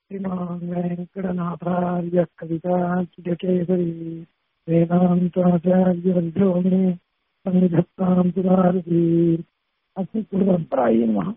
श्रीमान् वेङ्कटनाथार्य कविता चिरकेसरी वेदान्ताचार्यवर्यो मे सन्निधत्तां सुधारति अस्ति குருபரம்பராயி நம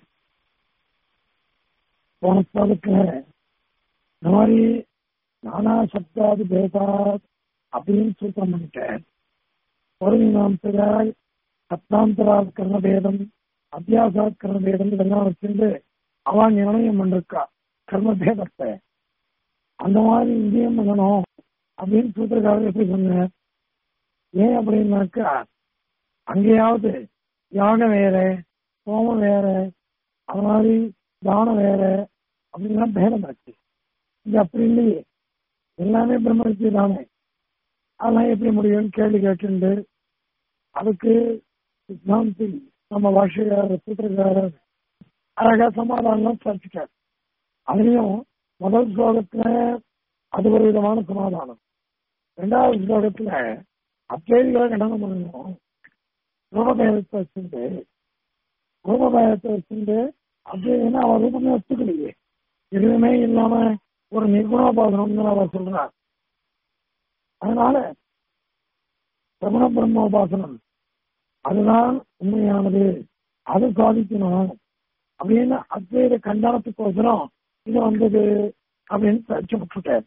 போன ஸ்லோகத்துல இந்த மாதிரி நானா சப்தாதி பேதாத் அப்படின்னு சூத்திரம் பண்ணிட்டேன் ஒரு மீமாம்சையால் சப்தாந்தராத் கர்மபேதம் அத்தியாசாத் கர்மபேதம் இதெல்லாம் வச்சிருந்து அவன் நிர்ணயம் பண்ணிருக்கா கர்மபேதத்தை அந்த மாதிரி இங்கேயும் பண்ணணும் அப்படின்னு சூத்திரக்காரர் எப்படி சொன்னார் ஏன் அப்படின்னாக்கா அங்கேயாவது யாகம் வேற ஹோமம் வேற அது மாதிரி தானம் வேற அப்படின்லாம் பேதம் இருக்கு இங்க அப்படி இல்லையே எல்லாமே பிரம்மவித்தியை தானே அதெல்லாம் எப்படி முடியும்னு கேள்வி கேட்டு அதுக்கு சித்தாந்தி நம்ம பாஷைக்காரர் சூத்திரக்காரர் அழகா சமாதானம் சரிச்சிட்டார் அதுலயும் முதல் ஸ்லோகத்துல அது ஒரு விதமான சமாதானம் ரெண்டாவது ஸ்லோகத்துல அத்தேதிகளை கண்டனம் பண்ணணும் ரூபபேதத்தை வச்சுட்டு ரூபபேதத்தை வச்சுட்டு அப்படின்னா அவன் ரூபமே ஒத்துக்கலையே எதுவுமே இல்லாம ஒரு நிர்குணோபாசனம்னு அவர் சொல்றார் அதனால பிரமண பிரம்மோபாசனம் அதுதான் உண்மையானது அது சாதிக்கணும் அப்படின்னு அத்வைத கண்டனத்துக்கோசரம் இது வந்தது அப்படின்னு தச்சு விட்டுட்டார்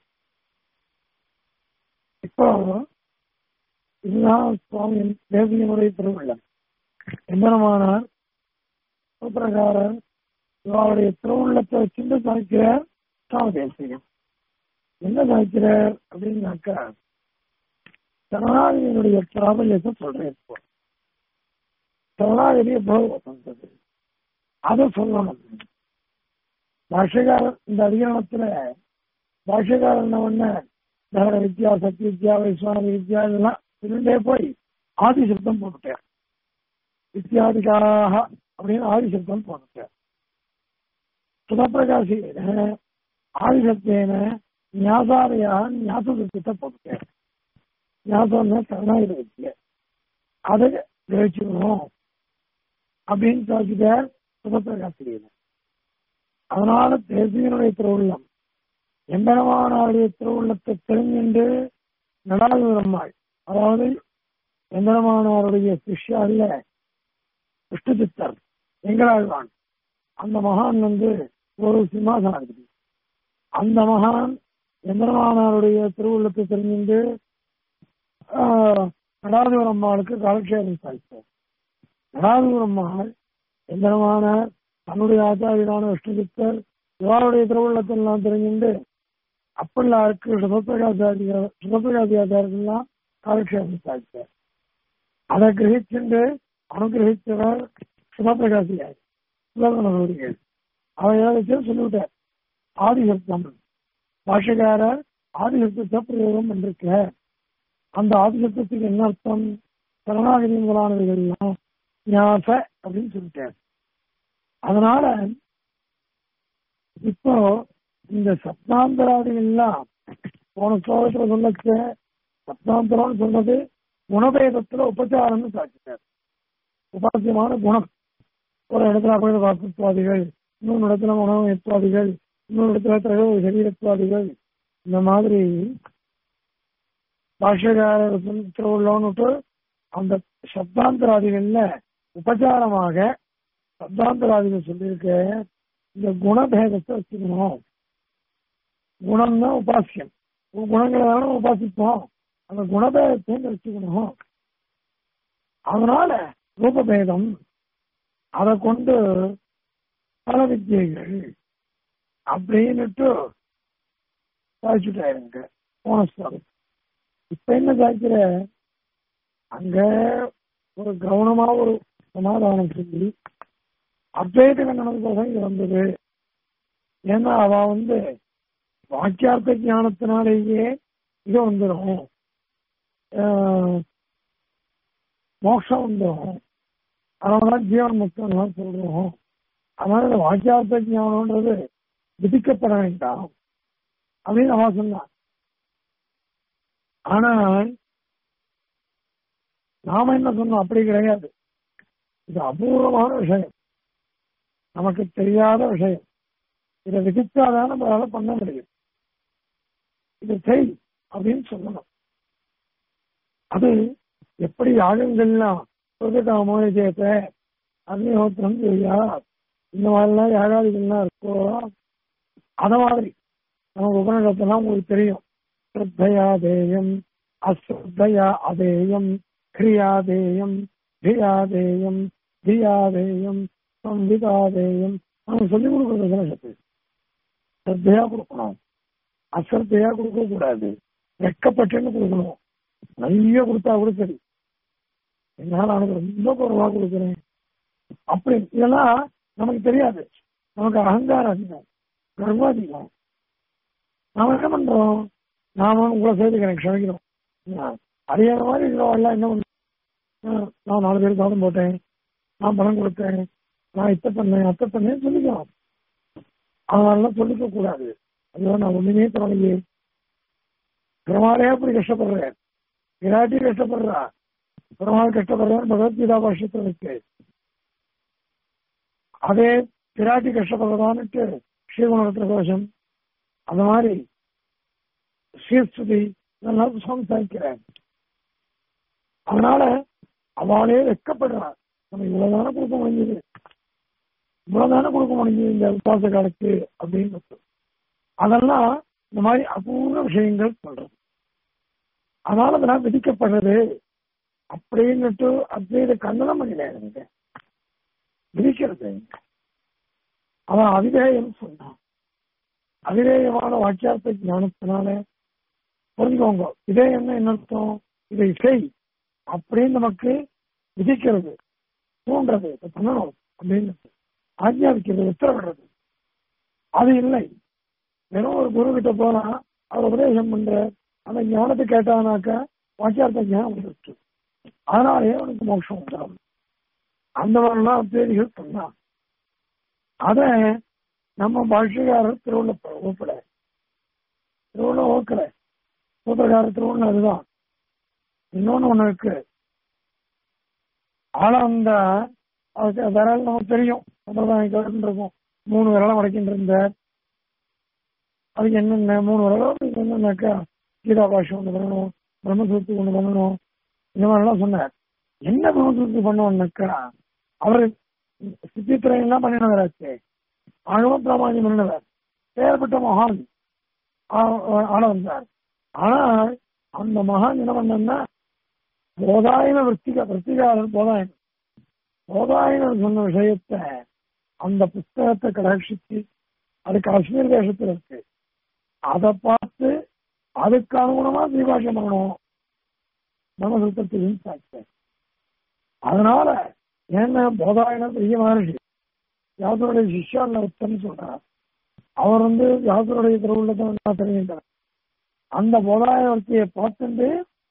இப்போ இதுதான் சுவாமி தேசியனுடைய திருவிழம் எம்பெருமானார் பிரகாரர் இவருடைய திருவுள்ளத்தை வச்சுட்டு சாய்க்கிறார் சுவாமி தேசியம் என்ன சாய்க்கிறார் அப்படின்னாக்கா சரணாகதியினுடைய பிராபல்யத்தை சொல்றேன் இப்போ சரணாகதி எவ்வளவு வந்தது அதை சொல்லணும் பாஷகாரர் இந்த அதிகாரத்துல பாஷகாரர் என்ன பண்ண நகர வித்யா சக்தி வித்யா வைஸ்வான வித்யா இதெல்லாம் இருந்தே போய் ஆதிசப்தம் போட்டுட்டேன் வித்யாதிகாராக அப்படின்னு ஆதிசப்தம் போட்டுட்டேன் சுதப்பிரகாசி ஆதிசப்தேன ஞாசாரையாக ஞாசசப்தத்தை போட்டுட்டேன் ஞாசம்னா சரணாகித வித்திய அதை கிரகிச்சுக்கணும் அப்படின்னு சாதிச்சார் சுதப்பிரகாசிரியர் அதனால தேசியனுடைய திருவுள்ளம் எம்பெருமானாருடைய திருவுள்ளத்தை தெரிஞ்சுண்டு நடாதுரம்மாள் அதாவது எம்பெருமானாருடைய சிஷ்யா அல்ல விஷ்ணுசித்தர் எங்களாழ்வான் அந்த மகான் வந்து ஒரு சிம்மாசனாதிபதி அந்த மகான் எம்பெருமானாருடைய திருவுள்ளத்தை தெரிஞ்சுண்டு நடாதூர் அம்மாளுக்கு காலக்ஷேபம் சாதித்தார் நடாதூர் அம்மாள் எம்பெருமானார் தன்னுடைய ஆச்சாரியரான விஷ்ணுசித்தர் இவருடைய திருவுள்ளத்தெல்லாம் தெரிஞ்சுண்டு அப்படில்லாருக்கு சுபப்பிரகாசாரிய சுபப்பிரகாசியாச்சாரியெல்லாம் காலக்ஷேபம் சாதித்தார் அதை கிரகிச்சுண்டு அனுகிரகித்தவர் சுபப்பிரகாசியார் சுபகணவர்கள் அவர் ஏதாச்சும் சொல்லிவிட்டார் ஆதிசப்தம் பாஷகாரர் ஆதிசப்தத்தை பிரயோகம் பண்ணிருக்க அந்த ஆதிசப்தத்துக்கு என்ன அர்த்தம் சரணாகதி முதலானவைகள் எல்லாம் ஞாச அப்படின்னு சொல்லிட்டார் அதனால இப்போ இந்த சப்தாந்தராதிகள் எல்லாம் போன ஸ்லோகத்துல சொல்லச்ச சப்தாந்தரம் சொன்னது குணபேதத்துல உபச்சாரம்னு சாட்சிட்டார் உபாசியமான குணம் ஒரு இடத்துல அபய வாசத்துவாதிகள் இன்னொரு இடத்துல உணவயத்துவாதிகள் இன்னொரு இடத்துல திரக சரீரத்துவாதிகள் இந்த மாதிரி பாஷ்யக்காரர் திருவுள்ளோன்னுட்டு அந்த சப்தாந்தராதிகள்ல உபச்சாரமாக சப்தாந்தராதிகள் சொல்லியிருக்க இந்த குணபேதத்தை வச்சுக்கணும் குணம் தான் உபாசியம் குணங்களை வேணும் உபாசிப்போம் அந்த குணபேதத்தை வச்சுக்கணும் அதனால ரூபபேதம் அதை கொண்டு பல வித்தியைகள் அப்படின்னுட்டு சாய்ச்சுட்டாருங்க போன ஸ்லோகம் இப்ப என்ன சாய்க்கிற அங்க ஒரு கவனமா ஒரு சமாதானம் சொல்லி அத்வைத கண்டனத்துக்கோசம் இது வந்தது ஏன்னா அவ வந்து வாக்கியார்த்த ஞானத்தினாலேயே இது வந்துடும் மோட்சம் வந்துடும் அதனாலதான் ஜீவன் முக்தம் சொல்றோம் அதனால இந்த வாக்கியார்த்த ஞானம்ன்றது விதிக்கப்பட வேண்டாம் அப்படின்னு அவன் சொன்னான் ஆனால் நாம என்ன சொன்னோம் அப்படி கிடையாது இது அபூர்வமான விஷயம் நமக்கு தெரியாத விஷயம் இதை விதிச்சாதான் நம்மளால பண்ண முடியும் இதை செய் அப்படின்னு சொல்லணும் அது எப்படி யாகங்கள்லாம் சொர்க்ககாமோ விஜயத்தை அக்னிஹோத்திரம் செய்யா இந்த மாதிரிலாம் யாகாதிகள்லாம் இருக்கோ அத மாதிரி நமக்கு உபநிடத்தெல்லாம் உங்களுக்கு தெரியும் ஸ்ரத்தையா தேயம் அஸ்ரத்தையா அதேயம் கிரியாதேயம் தியாதேயம் தியாதேயம் சம்விதாதேயம் அவங்க சொல்லிக் கொடுக்குறது உபநிஷத்து ஸ்ரத்தையா கொடுக்கணும் அஸ்ரத்தையா கொடுக்க கூடாது வெக்கப்பட்டுன்னு கொடுக்கணும் நிறைய கொடுத்தா கூட சரி என்னால அவனுக்கு ரொம்ப குறைவா கொடுக்குறேன் அப்படி இதெல்லாம் நமக்கு தெரியாது நமக்கு அகங்காரம் அதிகம் கர்வம் அதிகம் நாம என்ன பண்றோம் நாம உங்களை சேர்த்துக்கிறேன் க்ஷமிக்கிறோம் அறியாத மாதிரி இருக்கிறவெல்லாம் என்ன பண்றோம் நான் நாலு பேர் சாதம் போட்டேன் நான் பணம் கொடுத்தேன் நான் இத்த பண்ணேன் அத்தை பண்ணேன்னு சொல்லிக்கலாம் அதனாலலாம் சொல்லிக்க கூடாது ஐயோ நான் ஒண்ணுமே தொடங்கி பெருமாளே அப்படி கஷ்டப்படுறேன் விராட்டி கஷ்டப்படுறா பெருமாள் கஷ்டப்படுறான்னு பகவத்கீதா பாஷ்யத்தில் இருக்கு அதே பிராட்டி கஷ்டப்படுறதான்னுட்டு ஸ்ரீகுணரத்ன கோஷம் அந்த மாதிரி ஸ்ரீஸ்துதி இதெல்லாம் சம்சாரிக்கிறேன் அதனால அவளே வெக்கப்படுறான் நம்ம இவ்வளவுதானே கொடுக்க முடிஞ்சது இவ்வளவுதானே கொடுக்க முடிஞ்சது இந்த உபாச காலத்து அப்படின்னு அதெல்லாம் இந்த மாதிரி அபூர்வ விஷயங்கள் சொல்றது அதனால அதெல்லாம் விதிக்கப்படுறது அப்படின்னுட்டு அத்வைத கண்டனம் பண்ணினாங்க விதிக்கிறது அவன் அவிதேயம் சொன்னான் அவிதேயமான வாக்கியார்த்த ஞானத்தினால புரிஞ்சுக்கோங்க விதேயம்னா என்ன அர்த்தம் இதை செய் அப்படின்னு நமக்கு விதிக்கிறது தூண்டுறது இதை பண்ணணும் அப்படின்னு ஆஜ்ஞாபிக்கிறது உத்தரவிடுறது அது இல்லை வெறும் ஒரு குரு கிட்ட போனா அவர் உபதேசம் பண்ற அந்த ஞானத்தை கேட்டானாக்கா வாக்கியார்த்த ஞானம் வந்துருச்சு அதனாலே அவனுக்கு மோட்சம் உண்டாகும் அந்த மாதிரிலாம் தேதிகள் சொன்னான் அத நம்ம பாஷ்யக்காரர் திருவுள்ள ஓப்பல திருவுள்ள ஓக்கல சூத்திரக்காரர் திருவுள்ள அதுதான் இன்னொன்னு ஒண்ணு இருக்கு ஆனா அந்த அதுக்கு விரல் நமக்கு தெரியும் சம்பிரதாயம் கேட்டுருக்கும் மூணு விரலம் வரைக்கும் இருந்த அதுக்கு என்னென்ன மூணு விரலம் என்னென்னாக்கா கீதா பாஷம் ஒன்று பண்ணணும் பிரம்மசூத்து ஒன்று பண்ணணும் இந்த மாதிரிலாம் சொன்னார் என்ன பிரம்மசூத்து பண்ணோம்னாக்கா அவர் சித்தித்திரையெல்லாம் பண்ணினவராச்சு ஆழம பிராமணியம் பண்ணினவர் பெயர்பட்ட மகான் ஆள வந்தார் ஆனா அந்த மகான் என்ன பண்ணா போதாயன விற்த்திக விற்த்திகாரர் போதாயன் போதாயனர் சொன்ன விஷயத்த அந்த புஸ்தகத்தை கடாட்சிச்சு அது காஷ்மீர் தேசத்துல இருக்கு அதை பார்த்து அதுக்கு அனுகுணமா தீபாஷம் பண்ணணும் மனசுத்தத்தையும் சாட்சி அதனால ஏன்னா போதாயனர் பெரிய மகர்ஷி யாதருடைய சிஷ்யால உத்தம்னு சொல்றார் அவர் வந்து யாதருடைய திருவுள்ளத்தை தெரிகின்றார் அந்த போதாயவர்த்தியை பார்த்துட்டு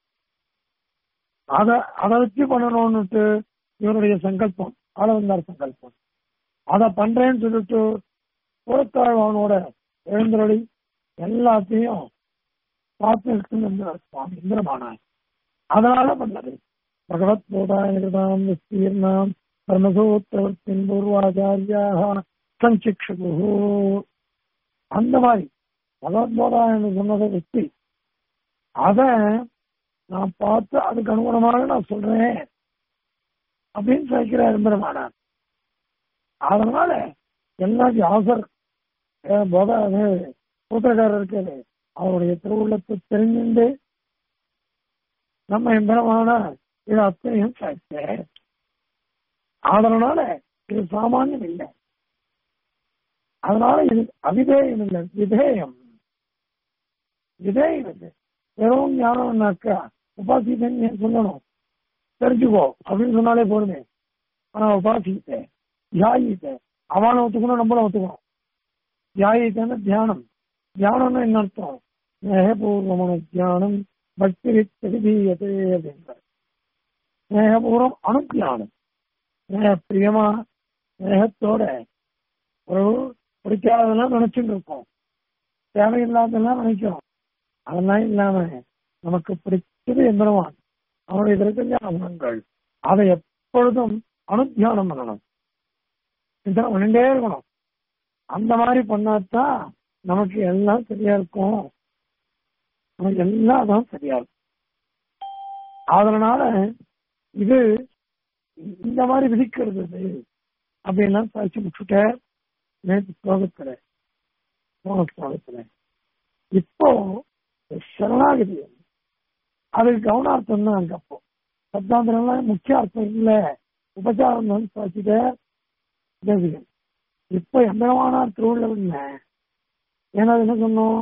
அதை அதை வச்சு பண்ணணும்னுட்டு இவருடைய சங்கல்பம் ஆளவந்தார் சங்கல்பம் அதை பண்றேன்னு சொல்லிட்டு புறத்தாழ்வானோட எழுந்தருளி எல்லாத்தையும் பார்த்து இருந்தார் சுவாமி இந்திரமானார் அதனால பண்ணது பகவத் போதாயகிருதாம் விஸ்தீர்ணாம் பிரம்மசூத்திரவர்த்தின் பூர்வாச்சாரியாக சஞ்சிக்ஷகு அந்த மாதிரி பகவத் போதாயன் சொன்னதை வச்சு அத நான் பார்த்து அதுக்கு அனுகுணமாக நான் சொல்றேன் அப்படின்னு சொல்லிக்கிறார் பெருமானார் அதனால எல்லா வியாசர் போத சூத்திரக்காரர் இருக்காரு அவருடைய திருவுள்ளத்தை தெரிஞ்சுண்டு நம்ம எம்பெருமான இது அத்தனையும் சாட்சி அதனால இது சாமானியம் இல்லை அதனால இது அவிதேயம் இல்லை விதேயம் விதேயம் இல்லை வெறும் ஞானம்னாக்கா உபாசித்தேன்னு சொல்லணும் தெரிஞ்சுக்கோ அப்படின்னு சொன்னாலே போதுமே ஆனா உபாசித்தேன் தியாயித்தேன் அவனை ஒத்துக்கணும் நம்மளும் ஒத்துக்கணும் தியாயித்தேன்னு தியானம் தியானம்னா என்ன அர்த்தம் ஸ்நேகபூர்வமான தியானம் பக்தி வித்தீயதே அப்படின்றார் ஸ்நேகபூர்வம் அனுத்தியானம் ஸ்நேக பிரியமா ஸ்நேகத்தோட ஒரு பிடிக்காததெல்லாம் நினைச்சுட்டு இருக்கோம் தேவையில்லாததெல்லாம் நினைக்கிறோம் அதெல்லாம் இல்லாம நமக்கு பிடிச்சது எந்திரவான் அவனுடைய திருக்கஞ்ச குணங்கள் அதை எப்பொழுதும் அனுத்தியானம் பண்ணணும் இதுதான் பண்ணிட்டே இருக்கணும் அந்த மாதிரி பண்ணாதான் நமக்கு எல்லாம் சரியா இருக்கும் நமக்கு எல்லாம் தான் சரியா இருக்கும் அதனால இது இந்த மாதிரி விதிக்கிறது இது அப்படின்லாம் சாட்சி முடிச்சுட்ட நேற்று ஸ்லோகத்துல போன ஸ்லோகத்துல இப்போ சரணாகதி அதுக்கு கவனார்த்தம் தான் அங்க அப்போ சப்தாந்திரம்லாம் முக்கிய அர்த்தம் இல்ல உபச்சாரம் தான் சாட்சிட்ட தேசிகன் இப்போ எம்பெருமானார் திருவுள்ளம் என்ன ஏன்னா அது என்ன சொன்னோம்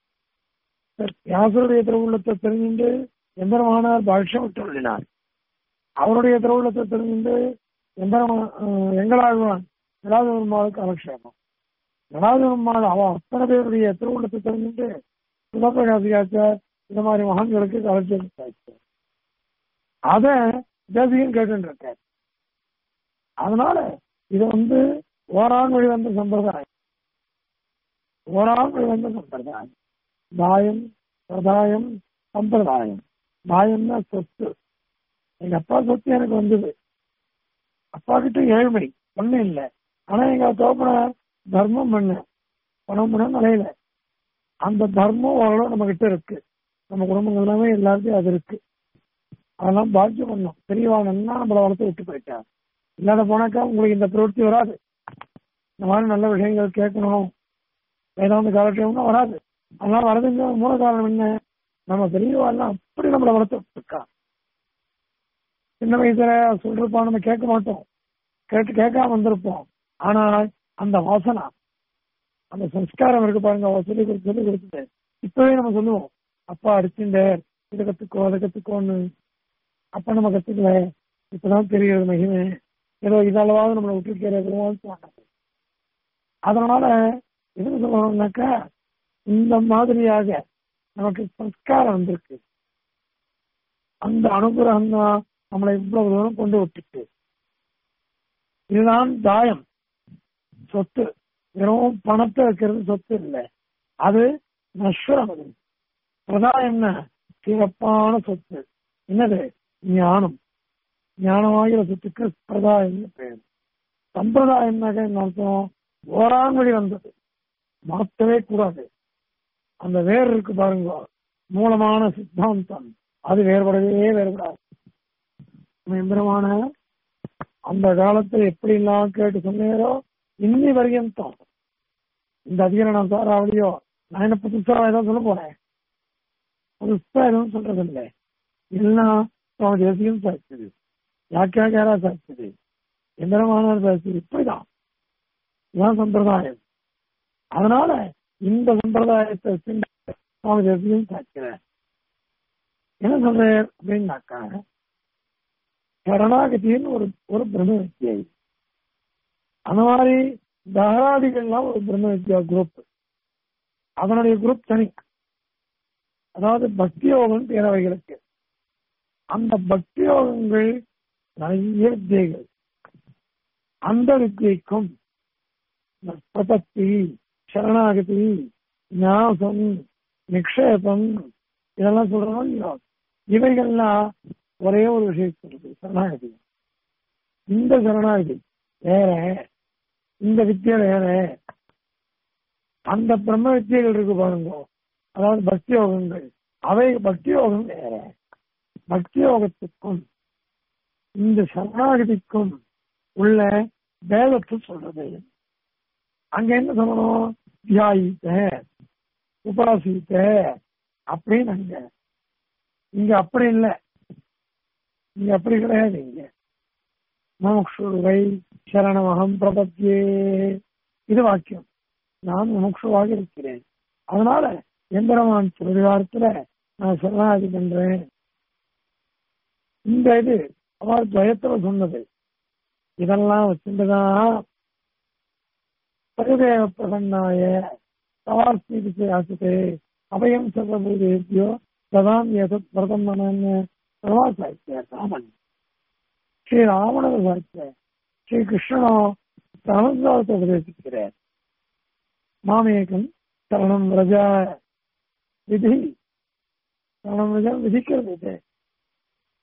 யாசருடைய திருவுள்ளத்தை தெரிஞ்சுட்டு எம்பெருமானார் பாஷ்யம் விட்டு எழுதினார் அவருடைய திருவுள்ளத்தை தெரிஞ்சுட்டு எம்பெருமா எங்களாழ்வான் ஜலாத பெருமாளுக்கு அலட்சேபம் ஜலாத பெருமாள் அவ அத்தனை பேருடைய திருவுள்ளத்தை தெரிஞ்சுட்டு சுதப்பிரகாசியாச்சார் இந்த மாதிரி மகான்களுக்கு அலட்சேபம் அத தேசிகன் கேட்டு இருக்கார் அதனால இது வந்து ஓரான் வழி வந்த சம்பிரதாயம் ஓரான் வழி வந்த சம்பிரதாயம் தாயம் பிரதாயம் சம்பிரதாயம் தாயம்னா சொத்து எங்க அப்பா சொத்து எனக்கு வந்தது அப்பா கிட்ட ஏழ்மை ஒண்ணும் இல்லை ஆனா எங்க தோப்பன தர்மம் பண்ண பணம் பண்ண நிலையில அந்த தர்மம் ஓரளவு நம்ம கிட்ட இருக்கு நம்ம குடும்பங்கள் எல்லாமே எல்லாத்தையும் அது இருக்கு அதெல்லாம் பாக்கியம் பண்ணோம் பெரியவா நன்னா நம்மளை வளர்த்து விட்டு போயிட்டா இல்லாத போனாக்கா உங்களுக்கு இந்த பிரவൃத்தி வராது இந்த மாதிரி நல்ல விஷயங்கள் கேட்கணும் வேதாந்த காலட்சேபம்னா வராது அதெல்லாம் வரதுங்க மூல காரணம் என்ன நம்ம பெரியவா எல்லாம் அப்படி நம்மளை வளர்த்து விட்டுருக்கா சின்ன வயசுல சொல்றப்பா நம்ம கேட்க மாட்டோம் கேட்டு கேட்காம வந்திருப்போம் ஆனால் அந்த வாசனா அந்த சம்ஸ்காரம் இருக்கு பாருங்க அவ சொல்லி கொடுத்து சொல்லி கொடுத்துட்டு இப்பவே நம்ம சொல்லுவோம் அப்பா அடிச்சுண்ட இதை கத்துக்கோ அதை கத்துக்கோன்னு அப்ப நம்ம கத்துக்கல இப்பதான் தெரிகிறது மகிமை ஏதோ இதளவாவது நம்மளை விட்டு கேட்கறதுவான்னு அதனால எதுக்கு சொல்லணும்னாக்கா இந்த மாதிரியாக நமக்கு சம்ஸ்காரம் வந்திருக்கு அந்த அனுகிரகம் தான் நம்மளை இவ்வளவு தூரம் கொண்டு விட்டுட்டு இதுதான் தாயம் சொத்து வெறும் பணத்தை வைக்கிறது சொத்து இல்லை அது நஸ்வரம் அது பிரதாயம்னா சிறப்பான சொத்து என்னது ஞானம் ஞானமாகிற சொத்துக்கு பிரதாயம்னு பெயர் சம்பிரதாயம்னாக்க என்ன அர்த்தம் ஓரான் வழி வந்தது மாற்றவே கூடாது அந்த வேர் இருக்கு பாருங்க மூலமான சித்தாந்தம் அது வேறுபடவே வேறுபடாது எந்திரமான அந்த காலத்தை எப்படி எல்லாம் கேட்டு சொன்னீரோ இன்னி வரையந்தம் இந்த அதிகரணம் சாராவளியோ நான் என்ன புதுசா ஏதாவது சொல்ல போறேன் புதுசா எதுவும் சொல்றது இல்லை எல்லாம் சுவாமி தேசியம் சாட்சியது யாக்கியாக்காரா சாட்சியது எந்திரமானார் சாட்சியது இப்படிதான் இதான் சம்பிரதாயம் அதனால இந்த சம்பிரதாயத்தை சுவாமி தேசியம் சாட்சியர் என்ன சொல்றேன் அப்படின்னாக்கா சரணாகதின்னு ஒரு ஒரு பிரம்ம வித்தியை அந்த மாதிரி தகராதிகள்லாம் ஒரு பிரம்ம வித்யா குரூப் அதனுடைய குரூப் தனி அதாவது பக்தி யோகம் பேரவைகளுக்கு அந்த பக்தி யோகங்கள் நிறைய வித்தியைகள் அந்த வித்தியைக்கும் பிரபத்தி சரணாகதி ஞாசம் நிக்ஷேபம் இதெல்லாம் சொல்றோம் இல்லையா இவைகள்லாம் ஒரே ஒரு விஷயம் சொல்றது சரணாகதி இந்த சரணாகதி வேற இந்த வித்தியை வேற அந்த பிரம்ம வித்தியைகள் இருக்கு பாருங்க அதாவது பக்தி யோகங்கள் அவை பக்தி யோகம் வேற பக்தி யோகத்துக்கும் இந்த சரணாகதிக்கும் உள்ள வேதத்தை சொல்றது அங்க என்ன சொல்லணும் தியாயித்த உபாசித்த அப்படின்னு அங்க இங்க அப்படி இல்லை இங்க அப்படி கிடையாது இங்க முமுக்ஷுவை சரணமகம் பிரபத்தியே இது வாக்கியம் நான் முமுக்ஷுவாக இருக்கிறேன் அதனால எந்திரமான் சுருகாரத்துல நான் சரணாதி பண்றேன் இந்த இது அவர் துவயத்துல சொன்னது இதெல்லாம் வச்சுட்டுதான் பரிதேவ பிரசன்னாய சவாஸ்மீதி ஆசித்தே அபயம் சர்வபூதேபியோ ததாம் ஏதத் பிரதம் பிரவாசாய்த்த ராமன் ஸ்ரீராமனது சாய்த்த ஸ்ரீ கிருஷ்ணனோ சமஸ்தாவத்தை உபதேசிக்கிறார் மாமேகம் சரணம் ரஜா விதி சரணம் ரஜா விதிக்கிறது இது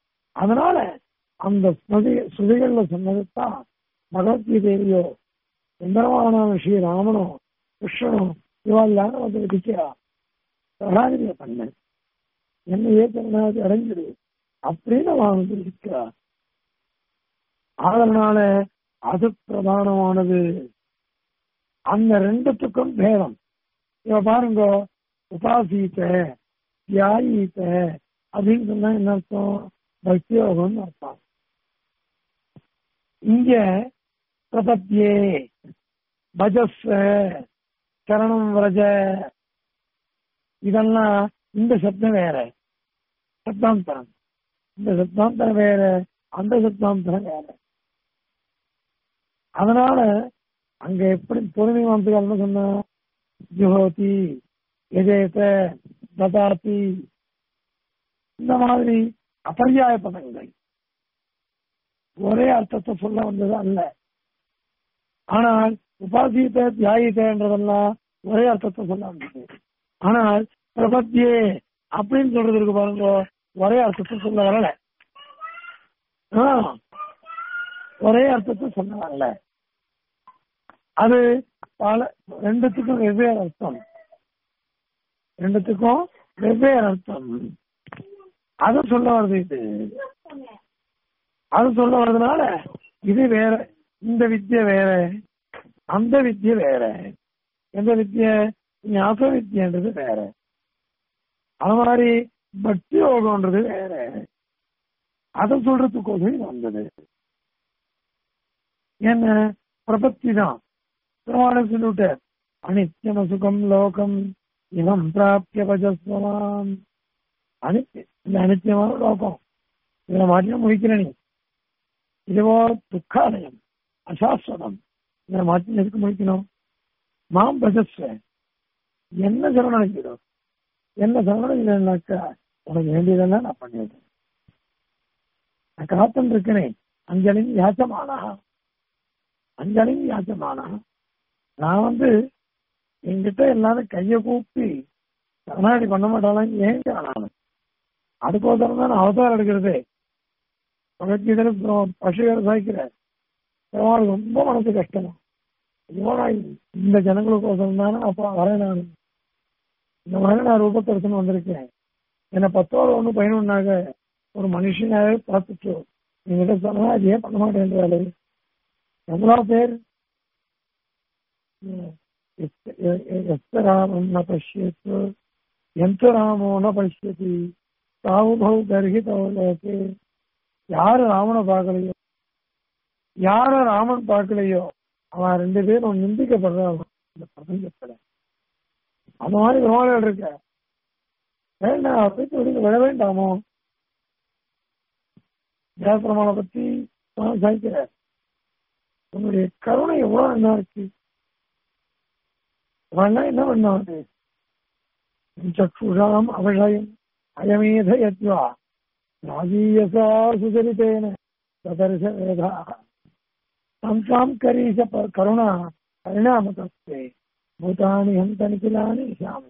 அதனால அந்த ஸ்மதி ஸ்ருதிகள்ல சொன்னதுதான் பகவத்கீதையிலையோ சுந்தரமான ஸ்ரீ ராமனும் கிருஷ்ணனும் இவாள் வந்து விதிக்கிறா சரணாகதிய பண்ண என்னையே சரணாகதி அடைஞ்சிடு அப்படின்னு அவன் வந்து விதிக்கிறா அதனால அது பிரதானமானது அந்த ரெண்டுத்துக்கும் பேதம் இவ பாருங்க உபாசீத்த தியாயித்த அப்படின்னு சொன்னா என்ன அர்த்தம் பக்தியோகம்னு அர்த்தம் இங்க பிரபத்தியே பஜஸ்வ சரணம் விரஜ இதெல்லாம் இந்த சப்தம் வேற சப்தாந்தரம் இந்த சப்தாந்தரம் வேற அந்த சப்தாந்தரம் வேற அதனால அங்க எப்படி பொறுமை வந்து சொன்ன ஜுஹோதி எஜேத ததாதி இந்த மாதிரி அபரியாய பதங்கள் ஒரே அர்த்தத்தை சொல்ல வந்தது அல்ல ஆனால் உபாசித்த தியாயித்தன்றதெல்லாம் ஒரே அர்த்தத்தை சொல்ல வந்தது ஆனால் பிரபத்தியே அப்படின்னு சொல்றதுக்கு பாருங்க ஒரே அர்த்தத்தை சொல்ல வரல ஆ, ஒரே அர்த்தத்தை சொல்ல வரல அது பல ரெண்டுத்துக்கும் வெவ்வேறு அர்த்தம் ரெண்டுத்துக்கும் வெவ்வேறு அர்த்தம் அது சொல்ல வருது இது அது சொல்ல வர்றதுனால இது வேற இந்த வித்தியை வேற அந்த வித்தியை வேற எந்த வித்திய ஞாப வித்தியன்றது வேற அது மாதிரி பக்தி யோகம்ன்றது வேற அதை சொல்றதுக்கோசம் இது வந்தது என்ன பிரபத்தி தான் பெருமாளை சொல்லிவிட்டு அனித்தியம் சுகம் லோகம் இவம் பிராப்திய பஜஸ்வமாம் அனித்தியம் இந்த அனித்தியமான லோகம் இதுல மாட்டின முடிக்கிற நீ இதுவோ துக்காலயம் அசாஸ்வதம் இதுல மாட்டி எதுக்கு முடிக்கணும் மாம் பஜஸ்வ என்ன சரணடைக்கிறோம் என்ன சரணடைக்கிறேன்னாக்கா உனக்கு வேண்டியதெல்லாம் நான் பண்ணிடுறேன் நான் காத்துன்னு இருக்கனே அஞ்சலின் யாச்சமானா அஞ்சலின் யாச்சமானா நான் வந்து என்கிட்ட எல்லாரும் கையை கூப்பி சரணாடி பண்ண மாட்டாலும் ஏங்க நான் அதுக்கோசரம் தான் நான் அவதாரம் எடுக்கிறதே பகவத்கீதையில பசுகர் சாய்க்கிறார் பெருமாள் ரொம்ப மனசு கஷ்டமா ஐயோ நான் இந்த ஜனங்களுக்கோசரம் தானே அப்பா வரேன் நான் இந்த மாதிரி நான் ரூபத்தரசன் வந்திருக்கேன் என்னை பத்தோடு ஒன்று பயனுன்னாக ஒரு மனுஷனாவே பார்த்துட்டு என்கிட்ட சொன்னா அதையே பண்ண மாட்டேன்றாரு எவ்வளோ பேர் எஸ்த ராமம் ந பசியத்து எந்த ராமோ ந பசியதி தாவுபவ் கர்ஹிதவலோகே யாரு ராமனை பார்க்கலையோ யார ராமன் பார்க்கலையோ அவன் ரெண்டு பேரும் நிந்திக்கப்படுறான் இந்த பிரபஞ்சத்துல அந்த மாதிரி விரோதங்கள் இருக்க வேண்டாம் அப்படி ஒதுங்க விட வேண்டாமோ தேவபெருமானை பத்தி நான் சாய்க்கிறார் உன்னுடைய கருணை எவ்வளவு நல்லா இருக்கு அவன்லாம் என்ன பண்ணாது சக்ஷுஷாம் அவஷயம் அயமேத யத்வா ராஜீயசா சுசரித்தேன சதர்ஷ வேதா சம்சாம் கரீச ப- கருணா பரிணாம தஸ்தே பூதானி ஹந்த நிகிலானி சாமி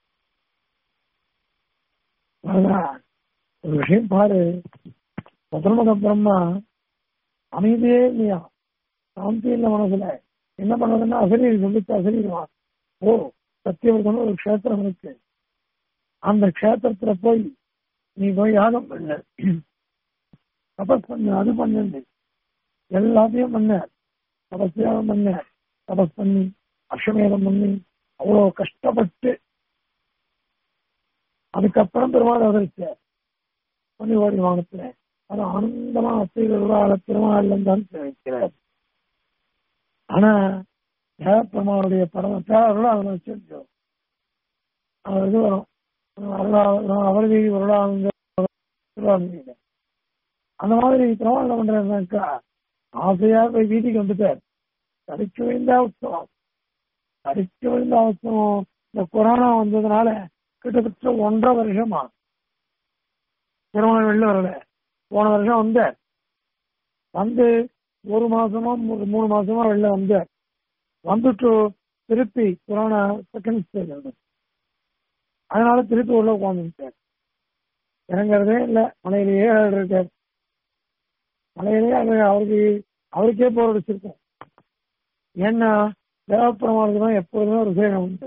அதான் ஒரு விஷயம் பாரு சதுர்முக பிரம்மா அமைதியே இல்லையா சாந்தி இல்லை மனசுல என்ன பண்ணுறதுன்னா அசரீர் சொல்லிச்சு அசரீருவான் ஓ சத்தியவர்தன் ஒரு க்ஷேத்திரம் இருக்கு அந்த க்ஷேத்திரத்துல போய் நீ போய் யாகம் பண்ண தபஸ் பண்ணு அது பண்ணு எல்லாத்தையும் பண்ண தபஸ் யாகம் பண்ண தபஸ் பண்ணி அஸ்வமேதம் பண்ணி அவ்வளோ கஷ்டப்பட்டு அதுக்கப்புறம் பெருமாள் அவதரிச்சார் பண்ணி ஓடி வானத்துல அது ஆனந்தமா அத்தைகளோட பெருமாள் தான் தெரிவிக்கிறார் ஆனா தேவப்பெருமானுடைய பரம தேவர்களோட அதை வச்சிருக்கோம் அவர் இது வரும் அவர் வீதி வருடாங்க திருவாரூர் அந்த மாதிரி பெருமாள் என்ன பண்றாருனாக்கா ஆசையா போய் வீதிக்கு வந்துட்டார் தடிச்சு விழுந்த உற்சவம் தடிச்சு விழுந்த உற்சவம் இந்த கொரோனா வந்ததுனால கிட்டத்தட்ட ஒன்றரை வருஷமா பெருமாள் வெளில வரல போன வருஷம் வந்தார் வந்து ஒரு மாசமா மூ- மூணு மாசமா வெளில வந்தார் வந்துட்டு திருப்பி கொரோனா செகண்ட் ஸ்டேஜ் வந்து அதனால திருப்பி உள்ள உட்காந்துட்டார் இறங்குறதே இல்லை மலையிலேயே இருக்கார் மலையிலேயே அங்க அவருக்கு அவருக்கே போர் அடிச்சிருக்கும் ஏன்னா தேவப்பெருமாளுக்கு தான் எப்போதுமே ஒரு சேகம் உண்டு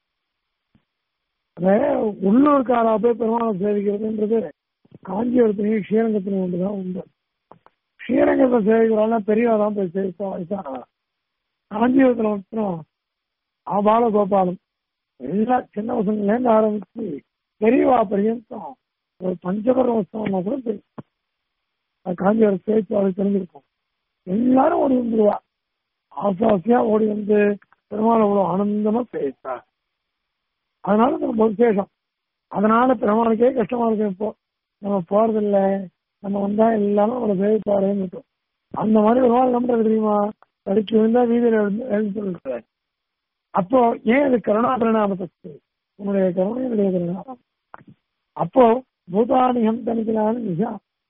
அதே உள்ளூர்காரா போய் பெருமாளை சேவிக்கிறதுன்றது காஞ்சிபுரத்திலையும் ஸ்ரீரங்கத்திலையும் ஒன்றுதான் உண்டு ஸ்ரீரங்கத்தை சேவிக்கிறாள்னா பெரியவா தான் போய் சேவிப்பா வயசானவா காஞ்சிபுரத்துல மட்டும் ஆபால கோபாலம் எல்லா சின்ன பசங்கள்லேருந்து ஆரம்பிச்சு பெரியவா பரியந்தம் ஒரு பஞ்சபர உற்சவம்னா கூட தெரியும் அது காஞ்சிபுரம் சேவிப்பாளர் தெரிஞ்சிருக்கும் எல்லாரும் ஓடி வந்துருவா ஆசை ஆசையா ஓடி வந்து பெருமாளை அவ்வளவு ஆனந்தமா சேவிப்பா அதனால அது ரொம்ப விசேஷம் அதனால பெருமாளுக்கே கஷ்டமா இருக்கு இப்போ நம்ம போறதில்ல நம்ம வந்தா எல்லாரும் அவளை சேவிப்பாருன்னு அந்த மாதிரி பெருமாள் நம்புறது தெரியுமா படிச்சு விழுந்தா வீதியில எழுந்து எழுந்து சொல்லிட்டு அப்போ ஏன் இது கருணா பரிணாமத்துக்கு உன்னுடைய கருணையுடைய பரிணாமம் அப்போ பூதானிகம் தனிக்கலான்னு நிஜா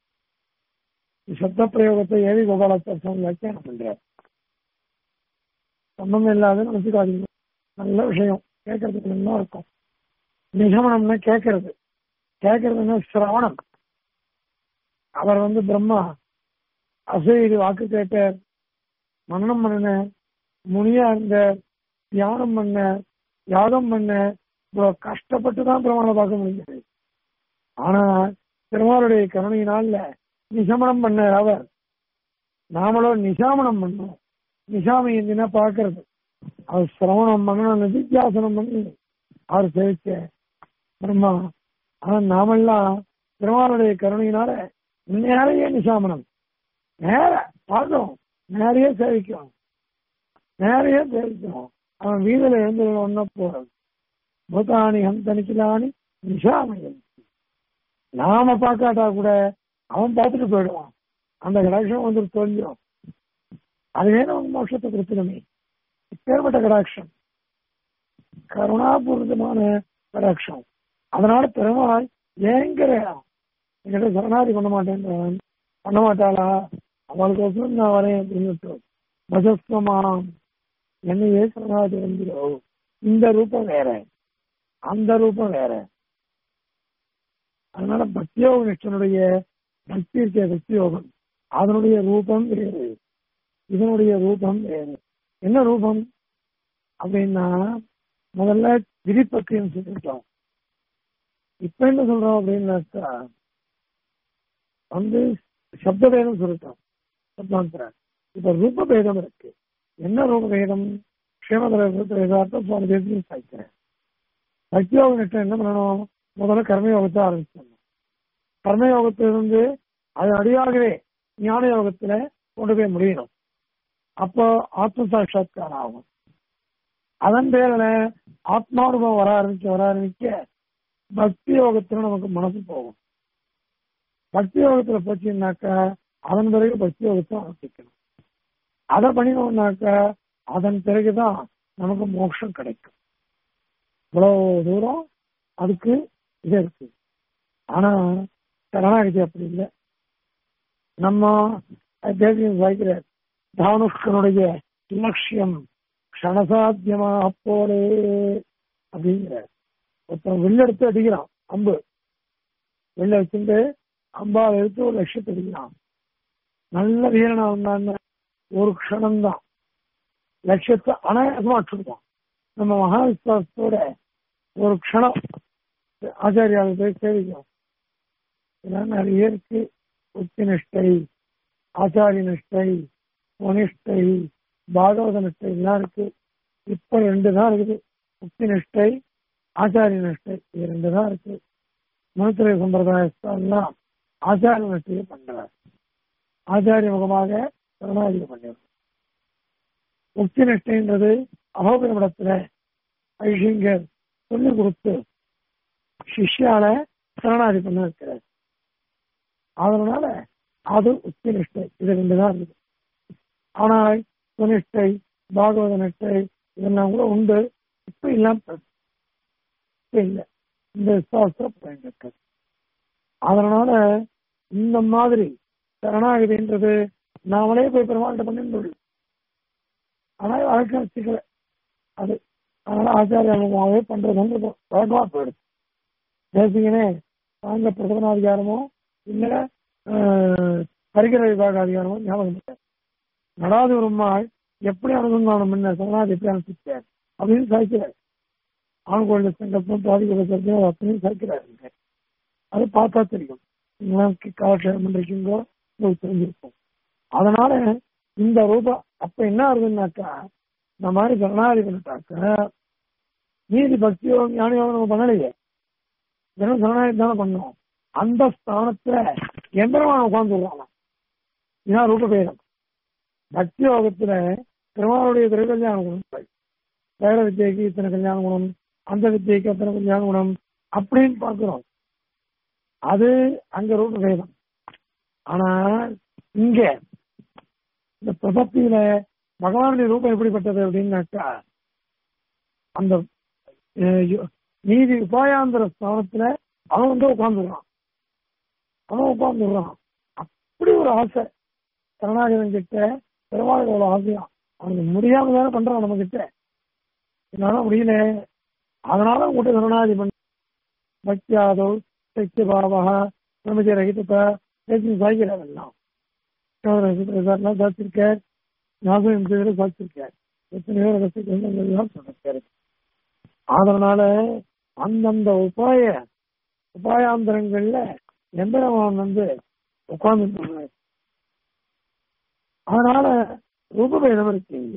சப்த பிரயோகத்தை ஏவி கோபாலத்தம் வியாக்கியானம் பண்றார் சம்பந்தம் இல்லாத நினைச்சுக்காதீங்க நல்ல விஷயம் கேட்கறதுக்கு நல்லா இருக்கும் நிகமனம்னா கேட்கறது கேட்கறதுன்னா சிரவணம் அவர் வந்து பிரம்மா அசைது வாக்கு கேட்டார் மரணம் பண்ணின முனியா இருந்த தியானம் பண்ண யாகம் பண்ண இவ்வளவு கஷ்டப்பட்டு தான் பெருமாளை பார்க்க முடியாது ஆனா பெருமாளுடைய கருணையினால நிசமனம் பண்ணார் அவர் நாமளும் நிசாமனம் பண்ணோம் நிசாமி என்ன பார்க்கறது அவர் சிரவணம் பண்ணணும் நிதித்தியாசனம் பண்ணி அவர் சேவிச்ச பிரம்மா ஆனா நாமெல்லாம் பெருமாளுடைய கருணையினால நேரையே நிசாமனம் நேர பார்க்கிறோம் நேரையே சேவிக்கிறோம் நேரையே சேவிக்கிறோம் அவன் வீதியில எழுந்து ஒன்ன போறது பூதானி ஹந்தனிக்கலானி நிஷாமயம் நாம பார்க்காட்டா கூட அவன் பார்த்துட்டு போயிடுவான் அந்த கடாட்சம் வந்து தோல்வியும் அதுவே நமக்கு மோட்சத்தை கொடுத்துருமே இப்பேற்பட்ட கடாட்சம் கருணாபூர்வமான கடாட்சம் அதனால பெருமாள் ஏங்கிற என்கிட்ட சரணாதி பண்ண மாட்டேன் பண்ண மாட்டாளா அவளுக்கு நான் வரேன் அப்படின்னு பஜஸ்வமாம் என்னையே சரணாதி வந்துடோ இந்த ரூபம் வேற அந்த ரூபம் வேற அதனால பக்தியோக நிஷ்டனுடைய பக்தி இருக்க பக்தி யோகம் அதனுடைய ரூபம் வேறு இதனுடைய ரூபம் வேறு என்ன ரூபம் அப்படின்னா முதல்ல விதிப்பக்கியம் சொல்லிட்டோம் இப்ப என்ன சொல்றோம் அப்படின்னாக்கா வந்து சப்த பேதம் சொல்லிட்டோம் சப்தாந்தரம் இப்ப ரூப பேதம் இருக்கு என்ன ரூப பேதம் க்ஷேமதர்த்தம் சுவாமி தேசியம் சாய்க்கிறேன் பக்தியோக நிஷ்டம் என்ன பண்ணணும் முதல்ல கர்மயோகத்தை ஆரம்பிச்சிடணும் கர்மயோகத்திலிருந்து அது அடியாகவே ஞான யோகத்துல கொண்டு போய் முடியணும் அப்போ ஆத்ம சாட்சா்காரம் ஆகும் அதன் பேரில் ஆத்மானுபவம் வர ஆரம்பிக்க வர ஆரம்பிக்க பக்தி யோகத்துல நமக்கு மனசு போகும் பக்தி யோகத்துல போச்சுன்னாக்கா அதன் பிறகு பக்தி யோகத்தை ஆரம்பிக்கணும் அதை பண்ணினோம்னாக்கா அதன் பிறகுதான் நமக்கு மோட்சம் கிடைக்கும் இவ்வளவு தூரம் அதுக்கு இது இருக்கு ஆனா சரணாகதி அப்படி இல்லை நம்ம தேசியம் வாய்க்கிறார் தானுஷ்கனுடைய லட்சியம் க்ஷணசாத்தியமா போலே அப்படிங்கிற ஒருத்தன் வெளில எடுத்து அடிக்கிறான் அம்பு வெளில வச்சுட்டு அம்பாவை எடுத்து ஒரு லட்சியத்தை அடிக்கிறான் நல்ல வீரனா வந்தான்னு ஒரு க்ஷணம்தான் லட்சியத்தை அனாயாசமா அடிச்சுடுவான் நம்ம மகாவிஸ்வாசத்தோட ஒரு க்ஷணம் ஆச்சாரியாவை போய் சேவிக்கும் இதெல்லாம் நிறைய இருக்கு உச்சி நிஷ்டை ஆச்சாரிய நிஷ்டை வனிஷ்டை பாகவத நிஷ்டை எல்லாம் இருக்கு இப்ப ரெண்டு தான் இருக்குது உச்சி நிஷ்டை ஆச்சாரிய நிஷ்டை இது ரெண்டு தான் இருக்கு மனுத்திரை சம்பிரதாயத்தெல்லாம் ஆச்சாரிய நிஷ்டையை பண்றார் ஆச்சாரிய முகமாக கருணாதிகம் பண்ணிடுறார் உச்சி நிஷ்டைன்றது அகோபுரமிடத்துல ஐஷிங்கர் சொல்லி கொடுத்து சிஷ்யால சரணாதி பண்ண வைக்கிறார் அதனால அது உச்சி நிஷ்டை இது ரெண்டு தான் இருக்குது ஆனால் சுனிஷ்டை பாகவத நிஷ்டை இதெல்லாம் கூட உண்டு இப்ப இல்லாம இப்ப இல்ல இந்த விசுவாசம் பயன்பட்டு அதனால இந்த மாதிரி சரணாகதின்றது நாமளே போய் பெருமாள்கிட்ட பண்ணிட்டு ஆனா வழக்கம் வச்சுக்கல அது அதனால ஆச்சாரியாவே பண்றதுன்றது வழக்கமா போயிடுது பேசிங்கனே சாங்க பிரதமனாதிகாரமோ இல்ல பரிகர விபாக அதிகாரமோ ஞாபகம் இல்லை நடாது பெருமாள் எப்படி அனுசந்தானம் பண்ண சரணாதி எப்படி அனுப்பிச்சார் அப்படின்னு சாய்க்கிறார் ஆண்கோயில் சங்கல்பம் பாதிக்க சர்க்கம் அத்தனையும் சாய்க்கிறாரு அது பார்த்தா தெரியும் காலக்ஷேபம் பண்ணிருக்கீங்களோ உங்களுக்கு தெரிஞ்சிருக்கும் அதனால இந்த ரூபம் அப்ப என்ன ஆகுதுன்னாக்கா இந்த மாதிரி சரணாதி பண்ணிட்டாக்க நீதி பக்தியோ ஞானியோ நம்ம பண்ணலையே தினம் சரணாதி தானே பண்ணோம் அந்த ஸ்தானத்துல எந்திரமான உட்கார்ந்துடுறாங்க இதான் ரூபபேதம் பக்தி யோகத்துல பெருமாளுடைய திருக்கல்யாண குணம் வேற வித்தியைக்கு இத்தனை கல்யாண குணம் அந்த வித்தியைக்கு அத்தனை கல்யாண குணம் அப்படின்னு பார்க்கிறோம் அது அங்க ரூபபேதம் ஆனா இங்க இந்த பிரபத்தியில பகவானுடைய ரூபம் எப்படிப்பட்டது அப்படின்னாக்கா அந்த நீதி உபாயாந்திர ஸ்தானத்துல அவன் வந்து உட்காந்துடுறான் அவன் உட்காந்துடுறான் அப்படி ஒரு ஆசை கருணாகரன் கிட்ட பெருமாள் அவ்வளவு ஆசையா அவனுக்கு முடியாம தானே பண்றான் நம்ம கிட்ட என்னால முடியல அதனால உங்கள்கிட்ட கருணாதி பண்ண பக்தியாதோ சக்தி பாவா பிரமதி ரகிதத்தை பேசி சாய்க்கிறார் எல்லாம் சாத்திருக்கார் ஞாபகம் பேரை சாத்திருக்கார் எத்தனையோ ரசிக்கலாம் சொல்லிருக்காரு அதனால அந்தந்த உபாய உபாயாந்திரங்கள்ல எந்திரவன் வந்து உட்கார்ந்து அதனால ரூபபேதம் இருக்கு இங்க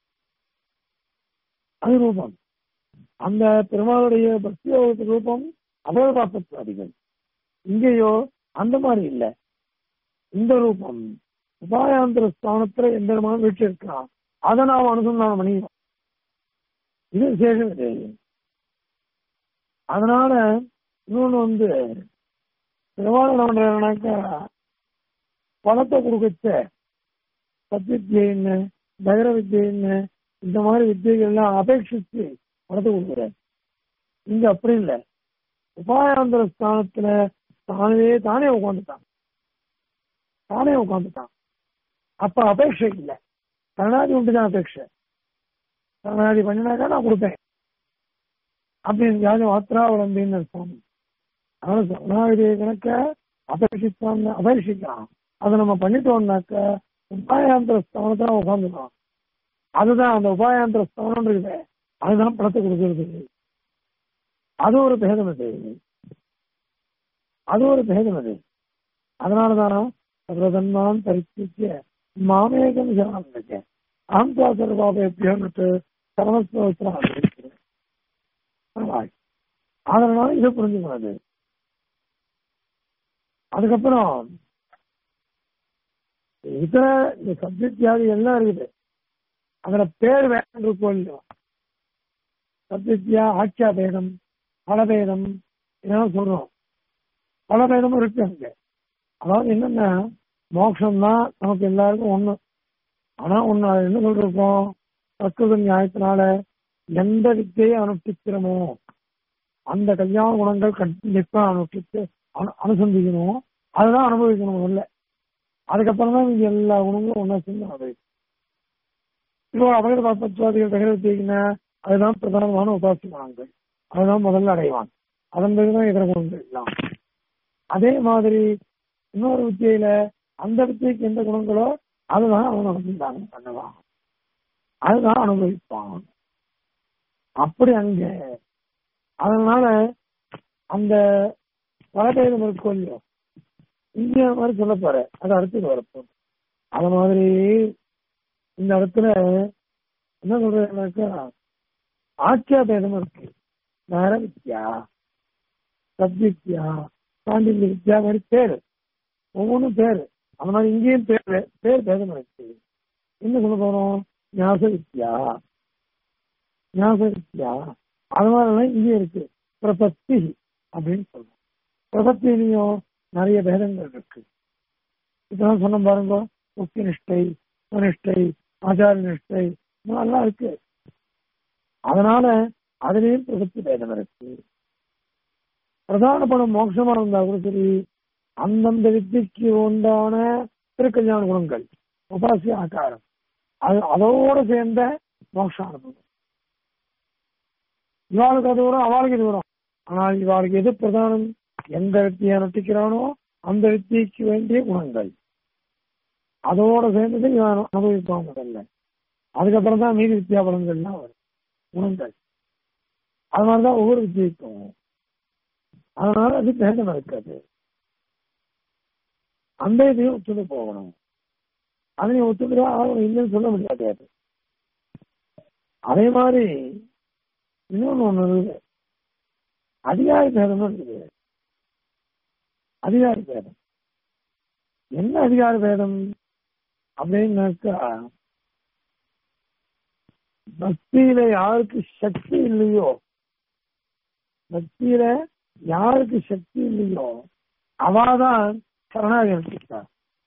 அது ரூபம் அந்த பெருமாளுடைய பக்தியோக ரூபம் அபோதாபத்வாதிகள் இங்கேயோ அந்த மாதிரி இல்லை இந்த ரூபம் உபாயாந்திர ஸ்தானத்துல எந்த வீட்டில் இருக்கலாம் அதை நாம் அனுசந்தானம் பண்ணிக்கிறோம் இது விசேஷம் இது அதனால இன்னொன்னு வந்து பெருமாள் என்ன பண்றாருனாக்கா பணத்தை கொடுக்கச்ச சத்வித்தியன்னு தகர வித்தியன்னு இந்த மாதிரி வித்தியைகள்லாம் அபேட்சித்து பணத்தை கொடுக்குறாரு இங்க அப்படி இல்லை உபாயாந்திர ஸ்தானத்துல தானே தானே உட்காந்துட்டான் தானே உட்காந்துட்டான் அப்ப அபேட்சை இல்லை கருணாதி உண்டுதான் அபேட்சை கருணாதி பண்ணினாக்கா நான் கொடுப்பேன் அப்படின்னு யாரும் மாத்திராவளம்பின்னு சுவாமி அதனால கருணாதி கணக்க அபேட்சித்தான் அபேட்சிக்கலாம் அதை நம்ம பண்ணிட்டோம்னாக்க உபாயாந்திர ஸ்தானத்தான் உட்காந்துக்கலாம் அதுதான் அந்த உபாயாந்திர ஸ்தானம் இருக்குது அதுதான் பணத்தை கொடுக்கறது அது ஒரு பேதம் அது அது ஒரு பேதம் அது அதனாலதான் சர்வதன்மான் பரிசிக்க மாமேகம் சரணம் இருக்கேன் அகம் தா சர்வாபேபியோன்னுட்டு சரமஸ்வத்திரம் அதனால இதை புரிஞ்சுக்கிறது அதுக்கப்புறம் இதர இந்த சப்ஜெக்ட் யாரு எல்லாம் இருக்குது அதுல பேர் வேணும் இருக்கும் இல்லையோ சப்ஜெக்டியா ஆட்சியா பேதம் பலபேதம் இதெல்லாம் சொல்றோம் பலபேதமும் இருக்கு அங்க அதாவது என்னன்னா மோட்சம் தான் நமக்கு எல்லாருக்கும் ஒண்ணு ஆனா ஒண்ணு அது என்ன சொல்றோம் சத்ருத நியாயத்தினால எந்த வித்தையை அனுஷ்டிக்கிறோமோ அந்த கல்யாண குணங்கள் கண்டிப்பா அனுஷ்டித்து அனுசந்திக்கணும் அதுதான் அனுபவிக்கணும் இல்லை அதுக்கப்புறம் தான் இங்க எல்லா குணங்களும் ஒன்னா சேர்ந்து அனுபவிக்கும் இப்போ அபகர பாப்பத்வாதிகள் தகர வித்தியினா அதுதான் பிரதானமான உபாசி குணங்கள் அதுதான் முதல்ல அடைவான் அதன் பிறகுதான் இதர குணங்கள் எல்லாம் அதே மாதிரி இன்னொரு வித்தியில அந்த வித்தியைக்கு எந்த குணங்களோ அதுதான் அவன் அனுபவித்தாங்க பண்ணுவான் அதுதான் அனுபவிப்பான் அப்படி அங்க அதனால அந்த வலபேதம் இருக்கும் இல்லையோ இங்க மாதிரி சொல்ல போற அது அடுத்தது வரப்போ அது மாதிரி இந்த இடத்துல என்ன சொல்றேன்னாக்கா ஆட்சியா பேதம் இருக்கு நர வித்யா சத்வித்யா பாண்டிய வித்யா மாதிரி பேரு ஒவ்வொன்றும் பேரு அந்த மாதிரி இங்கேயும் பேர் பேர் பேதம் இருக்கு என்ன சொல்ல போறோம் ஞாச வித்யா ஞாச வித்யா அது மாதிரிலாம் இங்கே இருக்கு பிரபத்தி அப்படின்னு சொல்றோம் பிரபத்திலையும் நிறைய பேதங்கள் இருக்கு இதெல்லாம் சொன்ன பாருங்க முக்கிய நிஷ்டை சுனிஷ்டை ஆச்சார நிஷ்டை இதெல்லாம் இருக்கு அதனால அதுலயும் பிரபத்தி பேதம் இருக்கு பிரதான படம் மோட்சமா இருந்தா கூட சரி அந்தந்த வித்திக்கு உண்டான திருக்கல்யாண குணங்கள் உபாசிய ஆக்காரம் அது அதோட சேர்ந்த மோட்ச அனுபவம் இவாளுக்கு அது வரும் அவளுக்கு இது வரும் ஆனால் இவாளுக்கு எது பிரதானம் எந்த வித்தியை அனுஷ்டிக்கிறானோ அந்த வித்தியைக்கு வேண்டிய குணங்கள் அதோட சேர்ந்தது இவன் அனுபவிப்பான் முதல்ல அதுக்கப்புறம் தான் மீதி வித்தியாபலங்கள்லாம் வரும் குணங்கள் அது மாதிரிதான் ஒவ்வொரு வித்தியக்கும் அதனால அது பேதம் இருக்காது அந்த இதையும் ஒத்துட்டு போகணும் அதையும் ஒத்துக்கிறா ஆகணும் இல்லைன்னு சொல்ல முடியாது அது அதே மாதிரி இன்னொன்னு ஒண்ணு இருக்குது அதிகாரி பேதம் இருக்குது அதிகாரி பேதம் என்ன அதிகார பேதம் அப்படின்னாக்கா பக்தியில யாருக்கு சக்தி இல்லையோ பக்தியில யாருக்கு சக்தி இல்லையோ அவாதான் சரணாகி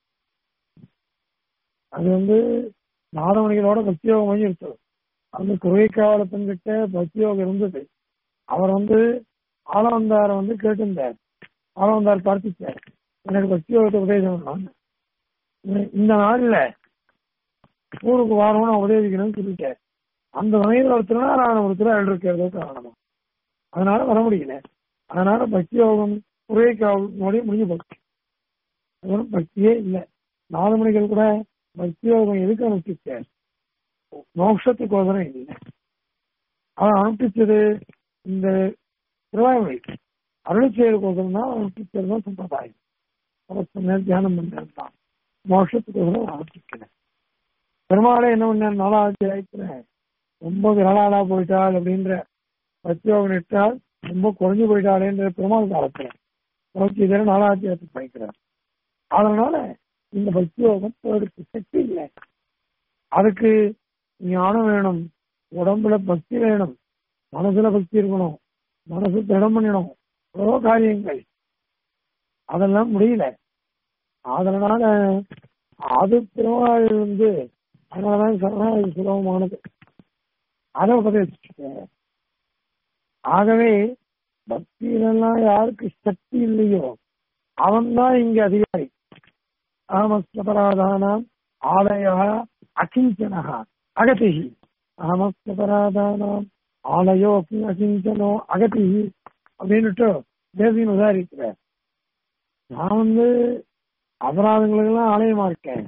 அது வந்து நாதமணிகளோட பக்தியோகம் பண்ணி இருக்குது அந்த குறைக்காவலத்தின்கிட்ட பக்தியோகம் இருந்தது அவர் வந்து ஆளவந்தார வந்து கேட்டிருந்தார் ஆளவந்தார் பார்த்துச்சார் எனக்கு பக்தியோகத்தை உபதேசம் பண்ணாங்க இந்த நாள்ல ஊருக்கு வாரம்னு உபதேசிக்கணும்னு சொல்லிட்டேன் அந்த வகையில் ஒரு திருநாராயணபுரத்துல இருக்கிறதோ காரணமா அதனால வர முடியல அதனால பக்தி யோகம் குறைக்காவோடய முடிஞ்சு போச்சு அதனால பக்தியே இல்லை நாலு மணிகள் கூட பக்தி யோகம் எதுக்கு அனுப்பிச்சார் மோட்சத்துக்கோசரம் இல்லை அவன் அனுப்பிச்சது இந்த திருவாய்மொழி அருள்செயலுக்கோசரம் தான் அனுப்பிச்சது தான் சம்பிரதாயம் அவர் சொன்ன தியானம் பண்றது தான் மோட்சத்துக்கோசரம் அனுப்பிக்கிறேன் பெருமாளை என்ன பண்ண நாலாவது ஆயிடுச்சுல ரொம்ப விரலாடா போயிட்டாள் அப்படின்ற பத்தியோகம் இட்டால் ரொம்ப குறைஞ்சு போயிட்டாளேன்ற பெருமாள் காலத்துல நோக்கி இதெல்லாம் நாலாவது பயக்கிறார் அதனால இந்த பக்தியோகம் போயிடுச்சு சக்தி இல்லை அதுக்கு ஞானம் வேணும் உடம்புல பக்தி வேணும் மனசுல பக்தி இருக்கணும் மனசு திடம் பண்ணணும் எவ்வளோ காரியங்கள் அதெல்லாம் முடியல அதனால அது திருவாள் வந்து அதனாலதான் சரணாகி சுலபமானது அதை உபதேசிச்சுட்ட ஆகவே பக்தியிலெல்லாம் யாருக்கு சக்தி இல்லையோ அவன் தான் இங்க அதிகாரி அகமஸ்தபராதானாம் ஆலய அகிஞ்சன அகதி அகமஸ்தபராதானாம் ஆலயோ அகிஞ்சனோ அகதி அப்படின்னுட்டு தேசியம் உதாரிக்கிறார் நான் வந்து அபராதங்களுக்கெல்லாம் ஆலயமா இருக்கேன்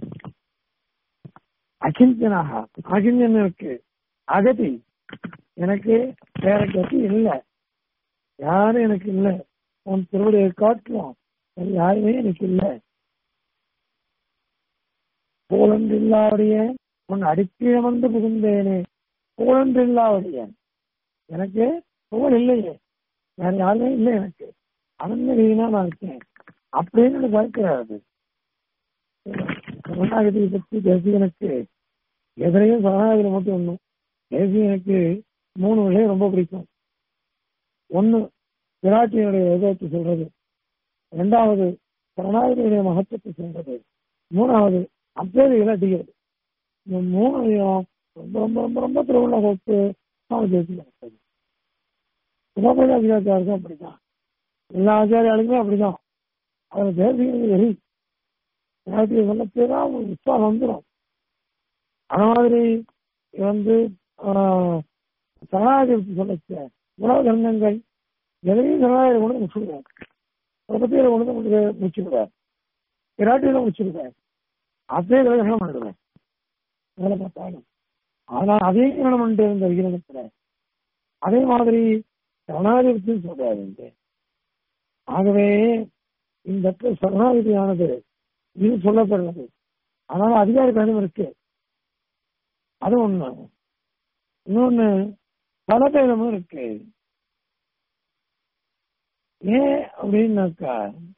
அகிஞ்சனாக அகிஞ்சன் இருக்கு அகதி எனக்கு வேற கதி இல்லை யாரும் எனக்கு இல்லை உன் திருவடியை காட்டுவோம் யாருமே எனக்கு இல்லை போலன்றில்லாவுடைய உன் அடிக்கீழம் வந்து புகுந்தேனே போலன்றில்லாவுடைய எனக்கு புகழ் இல்லையே வேற யாருமே இல்லை எனக்கு அவன் வீணா நான் இருக்கேன் அப்படின்னு பார்க்கிறாரு சரணாகதியை பற்றி தேசியனுக்கு எதிரையும் சரணாகதி மட்டும் ஒண்ணும் தேசியனுக்கு மூணு விஷயம் ரொம்ப பிடிக்கும் ஒண்ணு விராட்டியினுடைய விதத்தை சொல்றது ரெண்டாவது சரணாகதியுடைய மகத்துவத்தை சொல்றது மூணாவது அப்பேதைகளை அடிக்கிறது இந்த மூணையும் ரொம்ப ரொம்ப ரொம்ப ரொம்ப திருவிழா கொடுத்து நாம தேசியம் உபபதாச்சாரியாருக்கும் அப்படிதான் எல்லா ஆச்சாரியாளுக்குமே அப்படிதான் அவர் தேசியம் வெறி விராட்டியை சொல்லப்பேதான் ஒரு உற்சாகம் வந்துடும் அந்த மாதிரி வந்து சரணாகதி சொல்லச்ச உலக தர்மங்கள் எதையும் சரணாகதி கொண்டு முடிச்சுடுவார் பிரபத்தியில கொண்டு வந்து முடிச்சுடுவார் விராட்டியில முடிச்சுடுவார் அதே கிரகணம் பண்ணிடுவேன் வேலை பார்த்தாலும் ஆனால் அதே கிரகணம் பண்ணிட்டு இருந்த விகிரணத்துல அதே மாதிரி சரணாதிபத்தியும் சொல்றாரு ஆகவே இந்த சரணாதிபதியானது இது சொல்லப்படுறது அதனால அதிகாரி பயணம் இருக்கு அது ஒண்ணு இன்னொன்னு பலபேதமும் இருக்கு ஏன் அப்படின்னாக்கா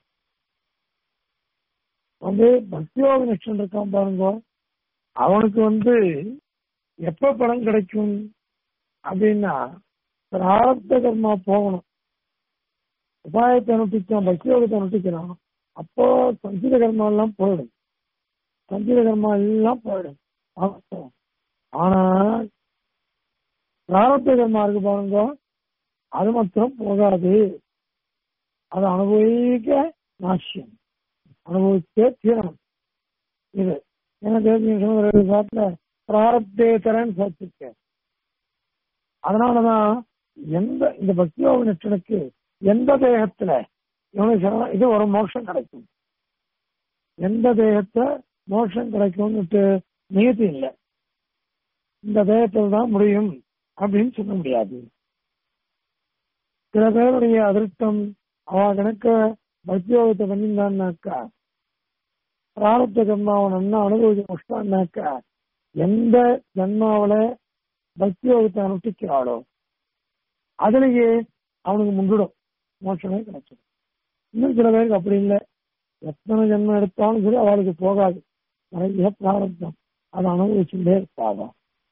வந்து பக்தியோக நிஷ்டன் இருக்கான் பாருங்க அவனுக்கு வந்து எப்ப பலன் கிடைக்கும் அப்படின்னா பிராரப்த கர்மா போகணும் உபாயத்தை அனுப்பிச்சான் பக்தியோகத்தை அனுப்பிக்கிறான் அப்போ சஞ்சித கர்மா எல்லாம் போயிடும் சஞ்சித கர்மா எல்லாம் போயிடும் ஆனா பிராரப்த கர்மா இருக்கு பாருங்க அது மாத்திரம் போகாது அதை அனுபவிக்க நாசியம் அனுபவிச்சே தீரணும் இது ஏன்னா தேசிய சாப்பிட்ட பிராரப்தேத்தரன்னு சேர்த்திருக்கேன் அதனாலதான் எந்த இந்த பக்தியோக நிஷ்டனுக்கு எந்த தேகத்துல இவனுக்கு சரண இது ஒரு மோட்சம் கிடைக்கும் எந்த தேகத்துல மோட்சம் கிடைக்கும்னுட்டு நியதி இல்லை இந்த தேகத்தில் தான் முடியும் அப்படின்னு சொல்ல முடியாது சில பேருடைய அதிருஷ்டம் அவ கணக்க பக்தியோகத்தை பண்ணியிருந்தான்னாக்கா பிராரப்த ஜன்மாவை நன்னா அனுபவிச்சு முடிச்சிட்டான்னாக்கா எந்த ஜன்மாவில பக்தியோகத்தை அனுஷ்டிக்கிறாளோ அதுலயே அவனுக்கு முன்னிடும் மோட்சமே கிடைச்சிடும் இன்னும் சில பேருக்கு அப்படி இல்லை எத்தனை ஜென்மம் எடுத்தாலும் சரி அவளுக்கு போகாது நிறைய பிராரப்தம் அதை அனுபவிச்சுட்டே இருப்பாதான்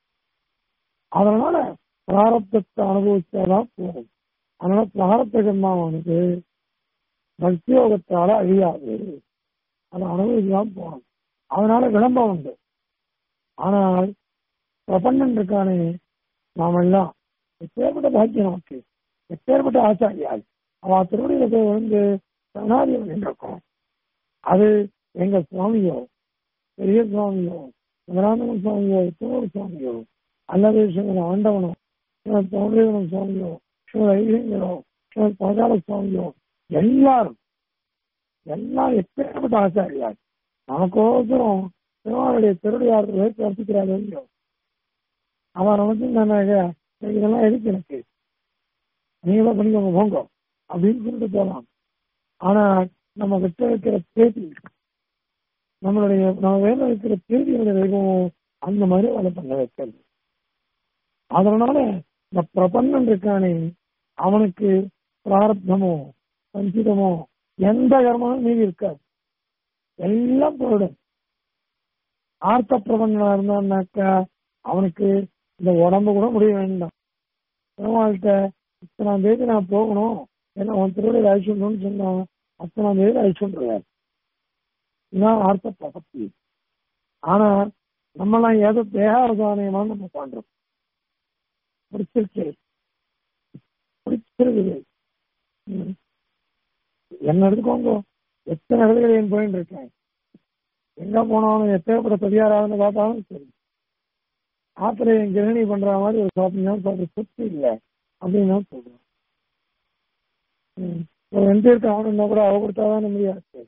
அதனால பிராரப்தத்தை அனுபவிச்சாதான் போகும் அதனால பிராரப்த ஜென்மாவானது பக்தியோகத்தால அழியாது அதை அனுபவிச்சுதான் போகணும் அதனால விளம்பரம் உண்டு ஆனால் பிரபண்ணன் இருக்கானே நாம எல்லாம் எப்பேற்பட்ட பாக்கியம் நமக்கு எப்பேற்பட்ட ஆச்சாரியால் அவ திருவடியில போய் வந்து சரணாதியம் நின்றிருக்கோம் அது எங்க சுவாமியோ பெரிய சுவாமியோ மதுராந்தகம் சுவாமியோ திருவூர் சுவாமியோ அல்லது ஸ்ரீமதி ஆண்டவனோ ஸ்ரீமதி பௌண்டரீவனம் சுவாமியோ ஸ்ரீமதி ஐயங்கரோ ஸ்ரீமதி பாதாள சுவாமியோ எல்லாரும் எல்லாம் எப்பேற்பட்ட ஆச்சாரியார் நமக்கோசரம் திருவாளுடைய திருடையார் உயர்த்தி வர்த்திக்கிறார் இல்லையோ அவன் வந்து நான் இதெல்லாம் எதுக்கு எனக்கு நீங்களும் பண்ணிக்கோங்க போங்க அப்படின்னு சொல்லிட்டு போகலாம் ஆனா நம்ம கிட்ட இருக்கிற பேட்டி நம்மளுடைய நம்ம வேலை இருக்கிற பேட்டியோட வேகம் அந்த மாதிரி வேலை பண்ண வைக்கிறது அதனால இந்த பிரபந்தம் இருக்கானே அவனுக்கு பிராரப்தமோ சஞ்சிதமோ எந்த கர்மமும் மீதி இருக்காது எல்லாம் போயிடும் ஆர்த்த பிரபந்தனா இருந்தான்னாக்கா அவனுக்கு இந்த உடம்பு கூட முடிய வேண்டாம் பெருமாள்கிட்ட இத்தனாம் தேதி நான் போகணும் ஏன்னா அவன் திருவிழா அழிச்சுடணும்னு சொன்னான் அத்தனாம் தேதி அழிச்சுடுறாரு இதான் ஆர்த்த பிரபத்தி ஆனா நம்மலாம் ஏதோ தேகாவதானியமா நம்ம பண்றோம் பிடிச்சிருக்கு பிடிச்சிருக்குது ம். என்ன எடுத்துக்கோங்க எத்தனை இடத்துல என் போயிட்டு இருக்கேன் எங்க போனாலும் எப்பேற்பட்ட பெரியாராதுன்னு பார்த்தாலும் சரி ஆத்திரை என் கிரகணி பண்ற மாதிரி ஒரு ஷாப்பிங் தான் சொல்ற சுத்தி இல்லை அப்படின்னு தான் சொல்றேன் ம். ஒரு ரெண்டு இருக்கு அவனு கூட அவ கொடுத்தாதான் முடியாது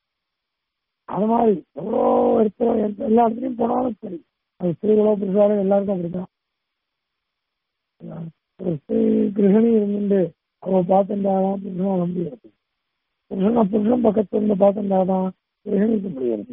அது மாதிரி எவ்வளோ இடத்துல எந்த- எல்லா இடத்துலையும் போனாலும் சரி அது ஸ்திரீகளோ புருஷாலோ எல்லாருக்கும் அப்படிதான் ஒரு ஸ்திரீ கிரகணி இருந்துட்டு அவ பார்த்துட்டாதான் புருஷனா முடியாது புருஷனா புருஷன் பக்கத்துல இருந்து பார்த்துட்டாதான் கிரகணிக்க முடியாது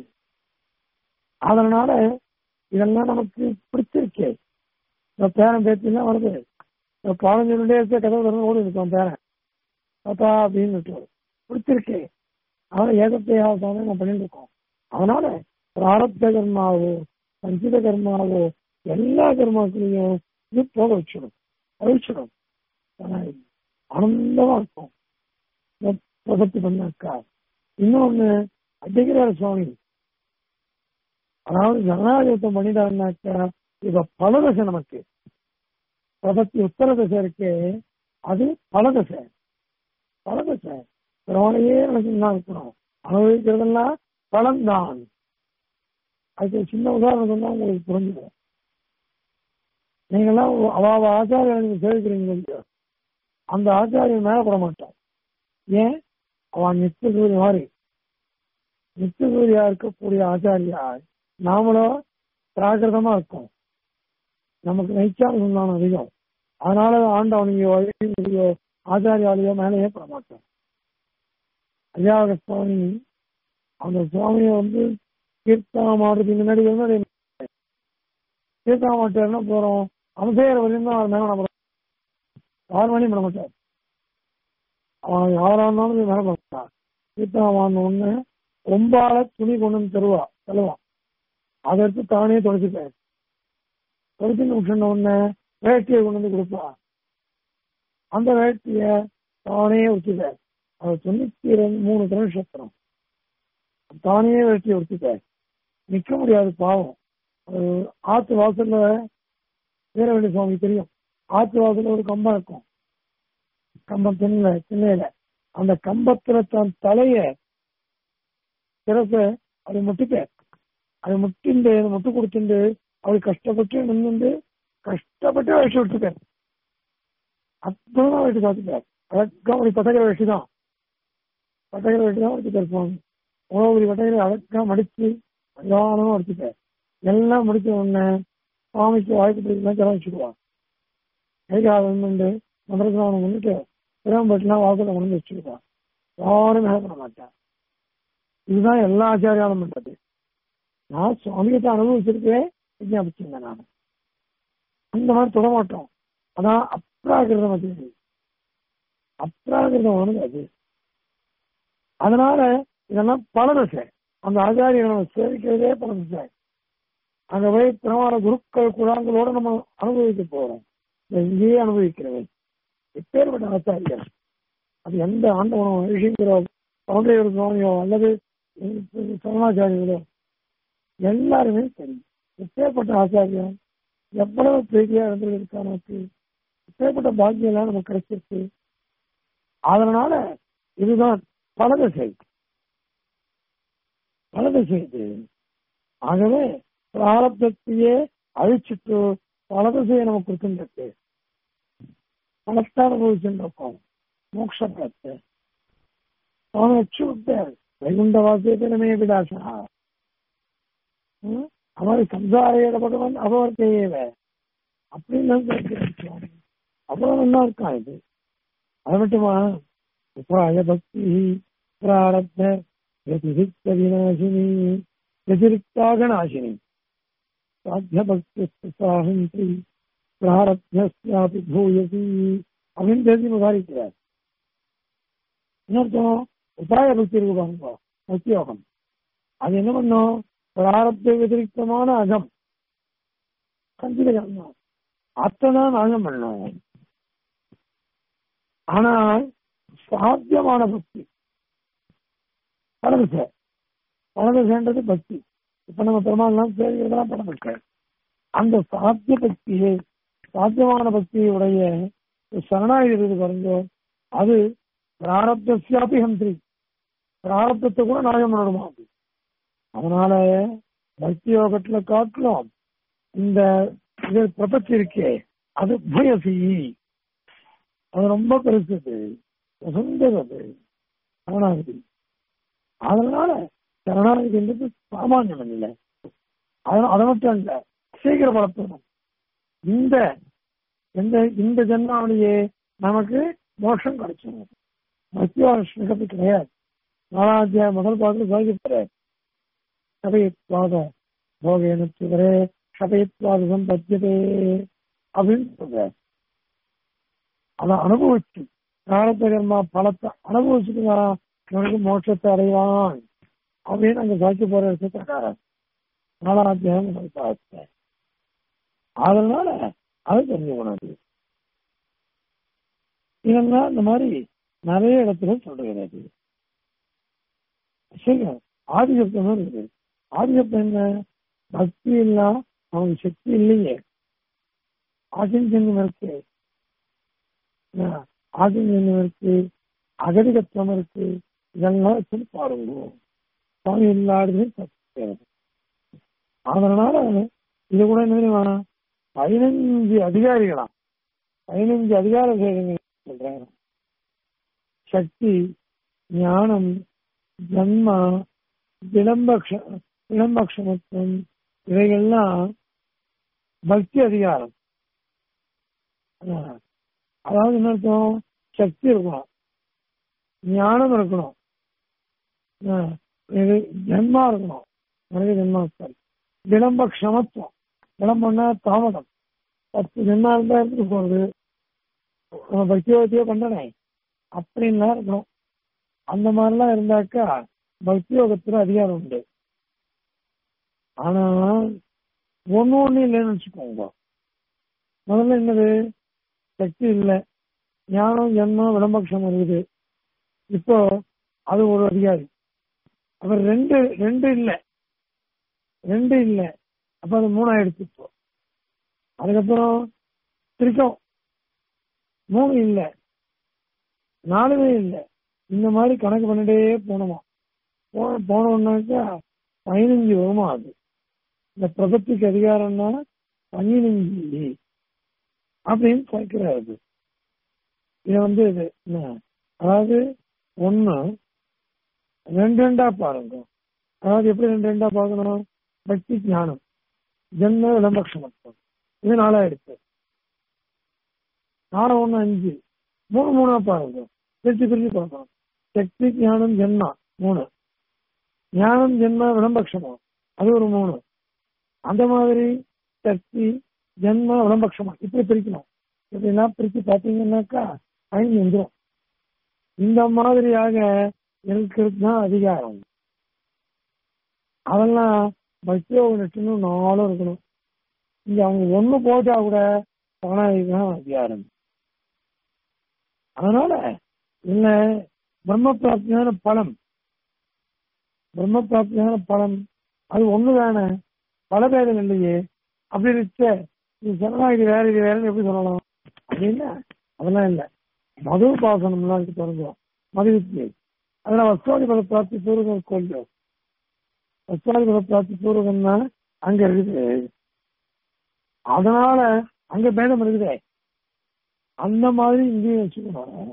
அதனால இதெல்லாம் நமக்கு பிடிச்சிருக்கே இந்த பேரன் பேத்திலாம் வருது இந்த பதினஞ்சு இருக்க கதவு திறந்து ஓடி இருக்கும் பேரன் தாத்தா அப்படின்னு பிடிச்சிருக்கே அதனால ஏகத்தையாவதானே நம்ம பண்ணிட்டு இருக்கோம் அதனால பிராரப்த கர்மாவோ சஞ்சித கர்மாவோ எல்லா கர்மாக்களையும் இது போக வச்சிடும் அழிச்சிடும் ஆனா ஆனந்தமா இருக்கும் இந்த பிரபத்தி பண்ணாக்கா இன்னொன்னு அடிக்கிறார் சுவாமி அதாவது ஜனநாயகத்தை பண்ணிட்டாருனாக்கா இப்ப பலதசை நமக்கு பிரபத்தி உத்தர தசை இருக்கே அது பலதசை பலதசை பிறவனையே எனக்கு தான் இருக்கணும் அனுபவிக்கிறதெல்லாம் பலன்தான் அதுக்கு ஒரு சின்ன உதாரணம் சொன்னா உங்களுக்கு புரிஞ்சுக்கும் நீங்கெல்லாம் அவ அவ ஆச்சாரியன் நீங்க சேவிக்கிறீங்க இல்லையோ அந்த ஆச்சாரியன் மேல போட மாட்டான் ஏன் அவன் நித்திய சூரிய மாதிரி நித்திய சூரியா இருக்கக்கூடிய ஆச்சாரியா நாமளும் பிராகிருதமா இருக்கும் நமக்கு நைச்சாரம் தான் அதிகம் அதனால ஆண்டவனையோ ஐயோ ஆச்சாரியாலையோ மேலே ஏற்பட மாட்டோம் ஐயாக சுவாமி அந்த சுவாமியை வந்து கீர்த்தனா மாடுறதுக்கு முன்னாடி வந்து அதை கீர்த்தனா மாட்டாருன்னா போறோம் அவசேர வரையும் தான் அவர் மேல நம்ம ஆறு மணி பண்ண மாட்டார் அவன் யாரா இருந்தாலும் போய் மேல மாட்டான் கீர்த்தனா வாங்கின ஒண்ணு ரொம்பால துணி கொண்டு வந்து தருவா தருவான் அதை எடுத்து தானே தொடச்சிப்பேன் தொடச்சு முடிச்சுன உடனே வேட்டியை கொண்டு வந்து கொடுப்பா அந்த வேட்டிய தானே வச்சுப்பேன் அது தொண்ணூத்தி ரெண்டு மூணு திருநட்சத்திரம் தானே வேட்டியை வச்சுப்பேன் நிக்க முடியாது பாவம் அது ஆத்து வாசல்ல வீரவெளி சுவாமி தெரியும் ஆத்து வாசல்ல ஒரு கம்பம் இருக்கும் கம்பம் சின்ன சின்னையில அந்த கம்பத்துல தன் தலைய சிறப்ப அதை முட்டிப்பேன் அதை முட்டிண்டு முட்டு கொடுத்துண்டு அவள் கஷ்டப்பட்டு நின்று கஷ்டப்பட்டு வயசு விட்டுருப்பேன் அற்புதமா வயசு பார்த்துப்பார் அழகா ஒரு பட்டகிற வயசு தான் பட்டகிற வயசு தான் வச்சு தருப்பாங்க உணவு பட்டகிற அழகா மடிச்சு நிதானமா வச்சுப்பார் எல்லாம் முடிச்ச உடனே சுவாமிக்கு வாய்ப்பு பிடிக்கலாம் ஜலம் வச்சுக்குவான் கைகாலம் வந்து மந்திரஸ்நானம் பண்ணிட்டு பிரம்பட்டுலாம் வாக்குல கொண்டு வச்சுக்குவான் யாரும் மேல பண்ண மாட்டான் இதுதான் எல்லா ஆச்சாரியாலும் பண்றது நான் சுவாமிகிட்ட அனுபவிச்சிருக்கே விஞ்ஞாபிச்சிருந்தேன் நான் அந்த மாதிரி தொட மாட்டோம் அதான் அப்ராகிருதம் அது அப்ராகிருதமானது அது அதனால இதெல்லாம் பலதசை அந்த ஆச்சாரியனை நம்ம சேவிக்கிறதே பலதசை அங்க போய் பிரமாண குருக்கள் குழாங்களோட நம்ம அனுபவிக்க போறோம் இதை இங்கேயே அனுபவிக்கிறவை எப்பேற்பட்ட ஆச்சாரியர் அது எந்த ஆண்டவனோ ரிஷிங்கிறோ பரமதேவர் சுவாமியோ அல்லது சரணாச்சாரியர்களோ எல்லாருமே சரி எப்பேற்பட்ட ஆச்சாரியம் எவ்வளவு பிரீதியா இருந்திருக்கா நமக்கு எப்பேற்பட்ட பாக்கியம் எல்லாம் நமக்கு கிடைச்சிருக்கு அதனால இதுதான் பலதசை பலதசை இது ஆகவே பிராரப்தத்தையே அழிச்சிட்டு பலதசையை நமக்கு கொடுத்துருக்கு பலத்தை அனுபவிச்சுருக்கோம் மோட்சத்தை அவனை வச்சு விட்டார் வைகுண்ட வாசியத்தினமே விடாசா அவரை சம்சாரையோட பகவான் அபவர்த்தையேவ அப்படின்னு அவ்வளவு நல்லா இருக்கான் இது அது மட்டுமா உபாய பக்தி பிராரப்த व्यतिरिक्त विनाशिनी व्यतिरिक्ताग नाशिनी साध्य भक्ति साहंत्री பிராரப்தியாபி பூயசி அப்படின்னு பேசி விவாதிக்கிறார் இன்னொருத்தம் உபாய பக்தி இருக்கு பாருங்க பக்தி யோகம் அது என்ன பண்ணும் பிராரப்த வதிரிக்தமான அகம் கஞ்சித கர்மம் அத்தனை நாசம் பண்ணும் ஆனால் சாத்தியமான பக்தி பரதசை பரதசைன்றது பக்தி இப்ப நம்ம பெருமாள்லாம் சேர்க்கிறதெல்லாம் பரதசை அந்த சாத்திய பக்தியை சாத்தியமான பக்தியுடைய சரணாகி இருக்கு பாருங்க அது பிராரப்தியாபி ஹந்திரி பிராரப்தத்தை கூட நாயம் பண்ணணுமா அது அதனால பக்தி யோகத்துல காட்டிலும் இந்த இது பிரபத்தி இருக்கே அது பயசி அது ரொம்ப பெருசது உசந்தது சரணாகதி அதனால சரணாகதின்றது சாமானியம் இல்லை அதனால அதை மட்டும் இல்ல சீக்கிரம் வளர்த்தணும் இந்த இந்த இந்த ஜென்மாவிலேயே நமக்கு மோட்சம் கிடைச்சிடும் மத்தியாஷ்டகத்து கிடையாது நாலாத்தியாய முதல் பாடத்தில் சாதிக்கிறார் சபையத்வாத போகேனத்துவரே சபையத்வாத சம்பத்தியதே அப்படின்னு சொல்றார் அதை அனுபவிச்சு பிராரத்த கர்மா பலத்தை அனுபவிச்சுட்டுனா இவனுக்கு மோட்சத்தை அடைவான் அப்படின்னு அங்க சாட்சி போற இடத்துக்கார நாலாத்தியாயம் முதல் பாடத்தை அதனால அது தெரிஞ்சுக்கணும் இதெல்லாம் இந்த மாதிரி நிறைய இடத்துல சொல்றது சரி ஆதிசப்தம் இருக்குது ஆதிசப்தம் என்ன பக்தி இல்லா அவனுக்கு சக்தி இல்லையே ஆசிஞ்சன்யம் இருக்கு ஆசிஞ்சன்யம் இருக்கு அகடிகத்துவம் இருக்கு இதெல்லாம் வச்சு பாருங்க சுவாமி இல்லாதது சக்தி அதனால இது கூட என்ன தெரியுமா பதினஞ்சு அதிகாரிகளாம் பதினஞ்சு அதிகார சேதங்கள் சொல்றாங்க சக்தி ஞானம் ஜன்மா விளம்பக்ஷ விளம்பக்ஷமத்துவம் இவைகள்லாம் பக்தி அதிகாரம் அதாவது என்ன அர்த்தம் சக்தி இருக்கணும் ஞானம் இருக்கணும் இது ஜன்மா இருக்கணும் மனித ஜென்மாஸ்தல் விளம்ப க்ஷமத்துவம் விளம்பம்னா தாமதம் பத்து ஜென்மா இருந்தா எடுத்துட்டு போறது நம்ம பக்தியோகத்தையோ பண்ணனே அப்படின்லாம் இருக்கணும் அந்த மாதிரிலாம் இருந்தாக்கா பக்தி யோகத்துல அதிகாரம் உண்டு ஆனா ஒண்ணு ஒண்ணு இல்லைன்னு வச்சுக்கோங்க முதல்ல என்னது சக்தி இல்லை ஞானம் ஜென்மம் விளம்பக்ஷம் இருக்குது இப்போ அது ஒரு அதிகாரி அப்புறம் ரெண்டு ரெண்டு இல்லை ரெண்டு இல்லை அப்ப அது மூணாயிடுச்சு இப்போ அதுக்கப்புறம் திருக்கம் மூணு இல்லை நாலுமே இல்லை இந்த மாதிரி கணக்கு பண்ணிட்டே போனோமா போன போனோம்னாக்கா பதினஞ்சு வருமா அது இந்த பிரபத்திக்கு அதிகாரம்னா பதினஞ்சு அப்படின்னு கேட்கிறாரு இது வந்து இது என்ன அதாவது ஒண்ணு ரெண்டு ரெண்டா பாருங்க அதாவது எப்படி ரெண்டு ரெண்டா பார்க்கணும் பக்தி ஞானம் ஜென்ம விளம்பக்ஷமத்துவம் இது நாலாயிடுச்சு நாலு ஒண்ணு அஞ்சு மூணு மூணா பாருங்க பிரிச்சு பிரிச்சு பார்க்கணும் சக்தி ஞானம் ஜென்மா மூணு ஞானம் ஜென்ம விளம்பக்ஷமம் அது ஒரு மூணு அந்த மாதிரி சக்தி ஜென்ம விளம்பக்ஷமம் இப்படி பிரிக்கணும் இப்படிலாம் பிரிச்சு பார்த்தீங்கன்னாக்கா ஐந்து வந்துடும் இந்த மாதிரியாக இருக்கிறது தான் அதிகாரம் அதெல்லாம் பக்தியோக நெட்டுன்னு நாளும் இருக்கணும் இங்க அவங்க ஒண்ணு போட்டா கூட பணம் அதிகாரம் அதனால என்ன பிரம்ம பிராப்தியான பலம் பிரம்ம பிராப்தியான பலம் அது ஒண்ணு தானே பல பேதம் இல்லையே அப்படி இருக்க இது சொன்னா இது வேற இது வேறன்னு எப்படி சொல்லலாம் அப்படின்னா அதெல்லாம் இல்லை மது பாசனம்லாம் இருக்கு பாருங்க மது வித்தியை அதெல்லாம் வஸ்துவாதி பல பிராப்தி பூர்வகம் கொஞ்சம் வஸ்துவாதி பல பிராப்தி பூர்வகம்னா அங்க இருக்குது அதனால அங்க பேதம் இருக்குதே அந்த மாதிரி இங்கேயும் வச்சுக்கணும்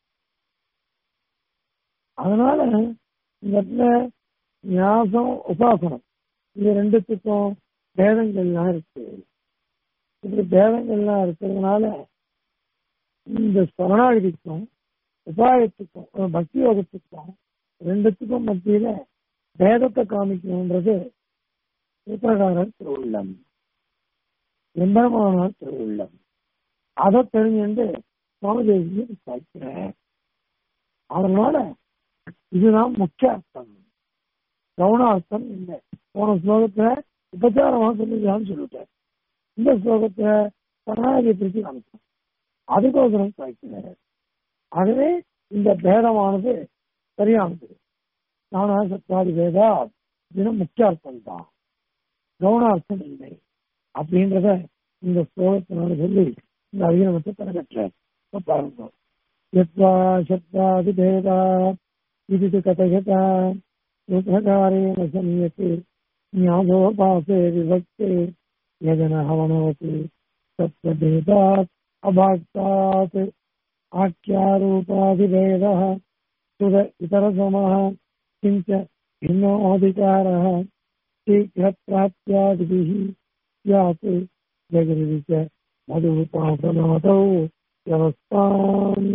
அதனால இந்த இடத்துல ஞாசம் உபாசனம் இது ரெண்டுத்துக்கும் பேதங்கள்லாம் இருக்கு இப்படி பேதங்கள்லாம் இருக்கிறதுனால இந்த சரணாகதிக்கும் உபாயத்துக்கும் பக்தி யோகத்துக்கும் ரெண்டுத்துக்கும் மத்தியில பேதத்தை காமிக்கணுன்றது சூத்திரகாரர் திருவுள்ளம் எம்பெருமானார் திருவுள்ளம் அதை தெரிஞ்சுட்டு சுவாமிதேவியை விசாரிக்கிறேன் அதனால இதுதான் முக்கிய அர்த்தம் கவுனார்த்தம் இல்லை போன ஸ்லோகத்துல உபச்சாரமா சொல்லிக்கலாம்னு சொல்லிட்டேன் இந்த ஸ்லோகத்துல சரணாகியை பிரிச்சு காமிச்சோம் அதுக்கோசரம் சாய்க்கிறார் ஆகவே இந்த பேதமானது சரியானது நானா சத்தாதி வேதா இது முக்கிய அர்த்தம் தான் கவுனார்த்தம் இல்லை அப்படின்றத இந்த ஸ்லோகத்தினால சொல்லி இந்த அபிநவத்தை பெறப்பெற்றேன் பாருங்க यत्वा शब्दादिभेदा इति कथयता सूत्रकारेण संयते ज्ञानोपासे विभक्ते यजनः वनवति तत्र भेदात् अभाक्तात् आख्यारूपादिभेदः सुर इतरसमः किञ्च भिन्नोऽधिकारः शीघ्रप्राप्त्यादिभिः स्यात् जगति च मधुपासनादौ व्यवस्थाम्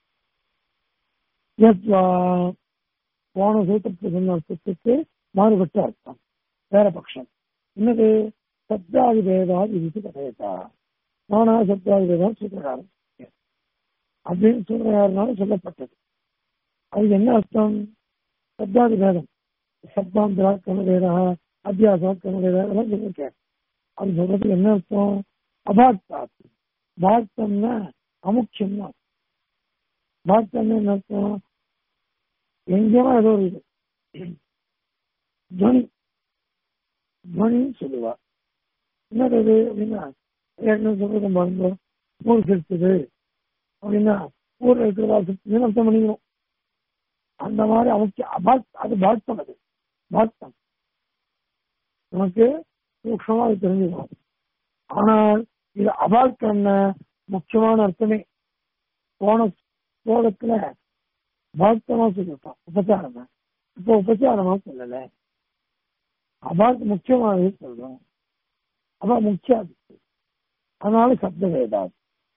யத்வா போன சூத்திரத்துக்கு சொன்ன அர்த்தத்துக்கு மாறுபட்ட அர்த்தம் வேற பட்சம் என்னது சப்தாதி பேதாதி இது கதையதா நானா சப்தாதி பேதம் சூத்திரகாரம் அப்படின்னு சூத்திரகாரனால சொல்லப்பட்டது அது என்ன அர்த்தம் சப்தாதி பேதம் சப்தாந்திரா கமவேதா அத்தியாசா கமவேதா இதெல்லாம் சொல்லியிருக்கேன் அது சொல்றதுக்கு என்ன அர்த்தம் அபாக்தாத்து பாக்தம்னா அமுக்கியம்னா பாக்தம்னா என்ன அர்த்தம் எங்கேயுமா ஏதோ ஒரு இது துவனி துவனின்னு சொல்லுவா என்னது இது அப்படின்னா ஏற்கனவே சொல்றது பாருங்க ஊர் செலுத்துது அப்படின்னா ஊர்ல இருக்கிறதா செலுத்துதுன்னு அர்த்தம் பண்ணிக்கணும் அந்த மாதிரி அவனுக்கு அபாக் அது பாக்தம் அது பாக்தம் நமக்கு சூக்ஷமா அது தெரிஞ்சுக்கணும் ஆனால் இது அபாக்தம்னா முக்கியமான அர்த்தமே போன ஸ்லோகத்துல பாக்தமா சொல்லிட்டான் உபச்சாரம் இப்போ உபச்சாரமா சொல்லல அபாக்கு முக்கியமானது சொல்றோம் அவ முக்கியம் அதனால சப்த வேதாது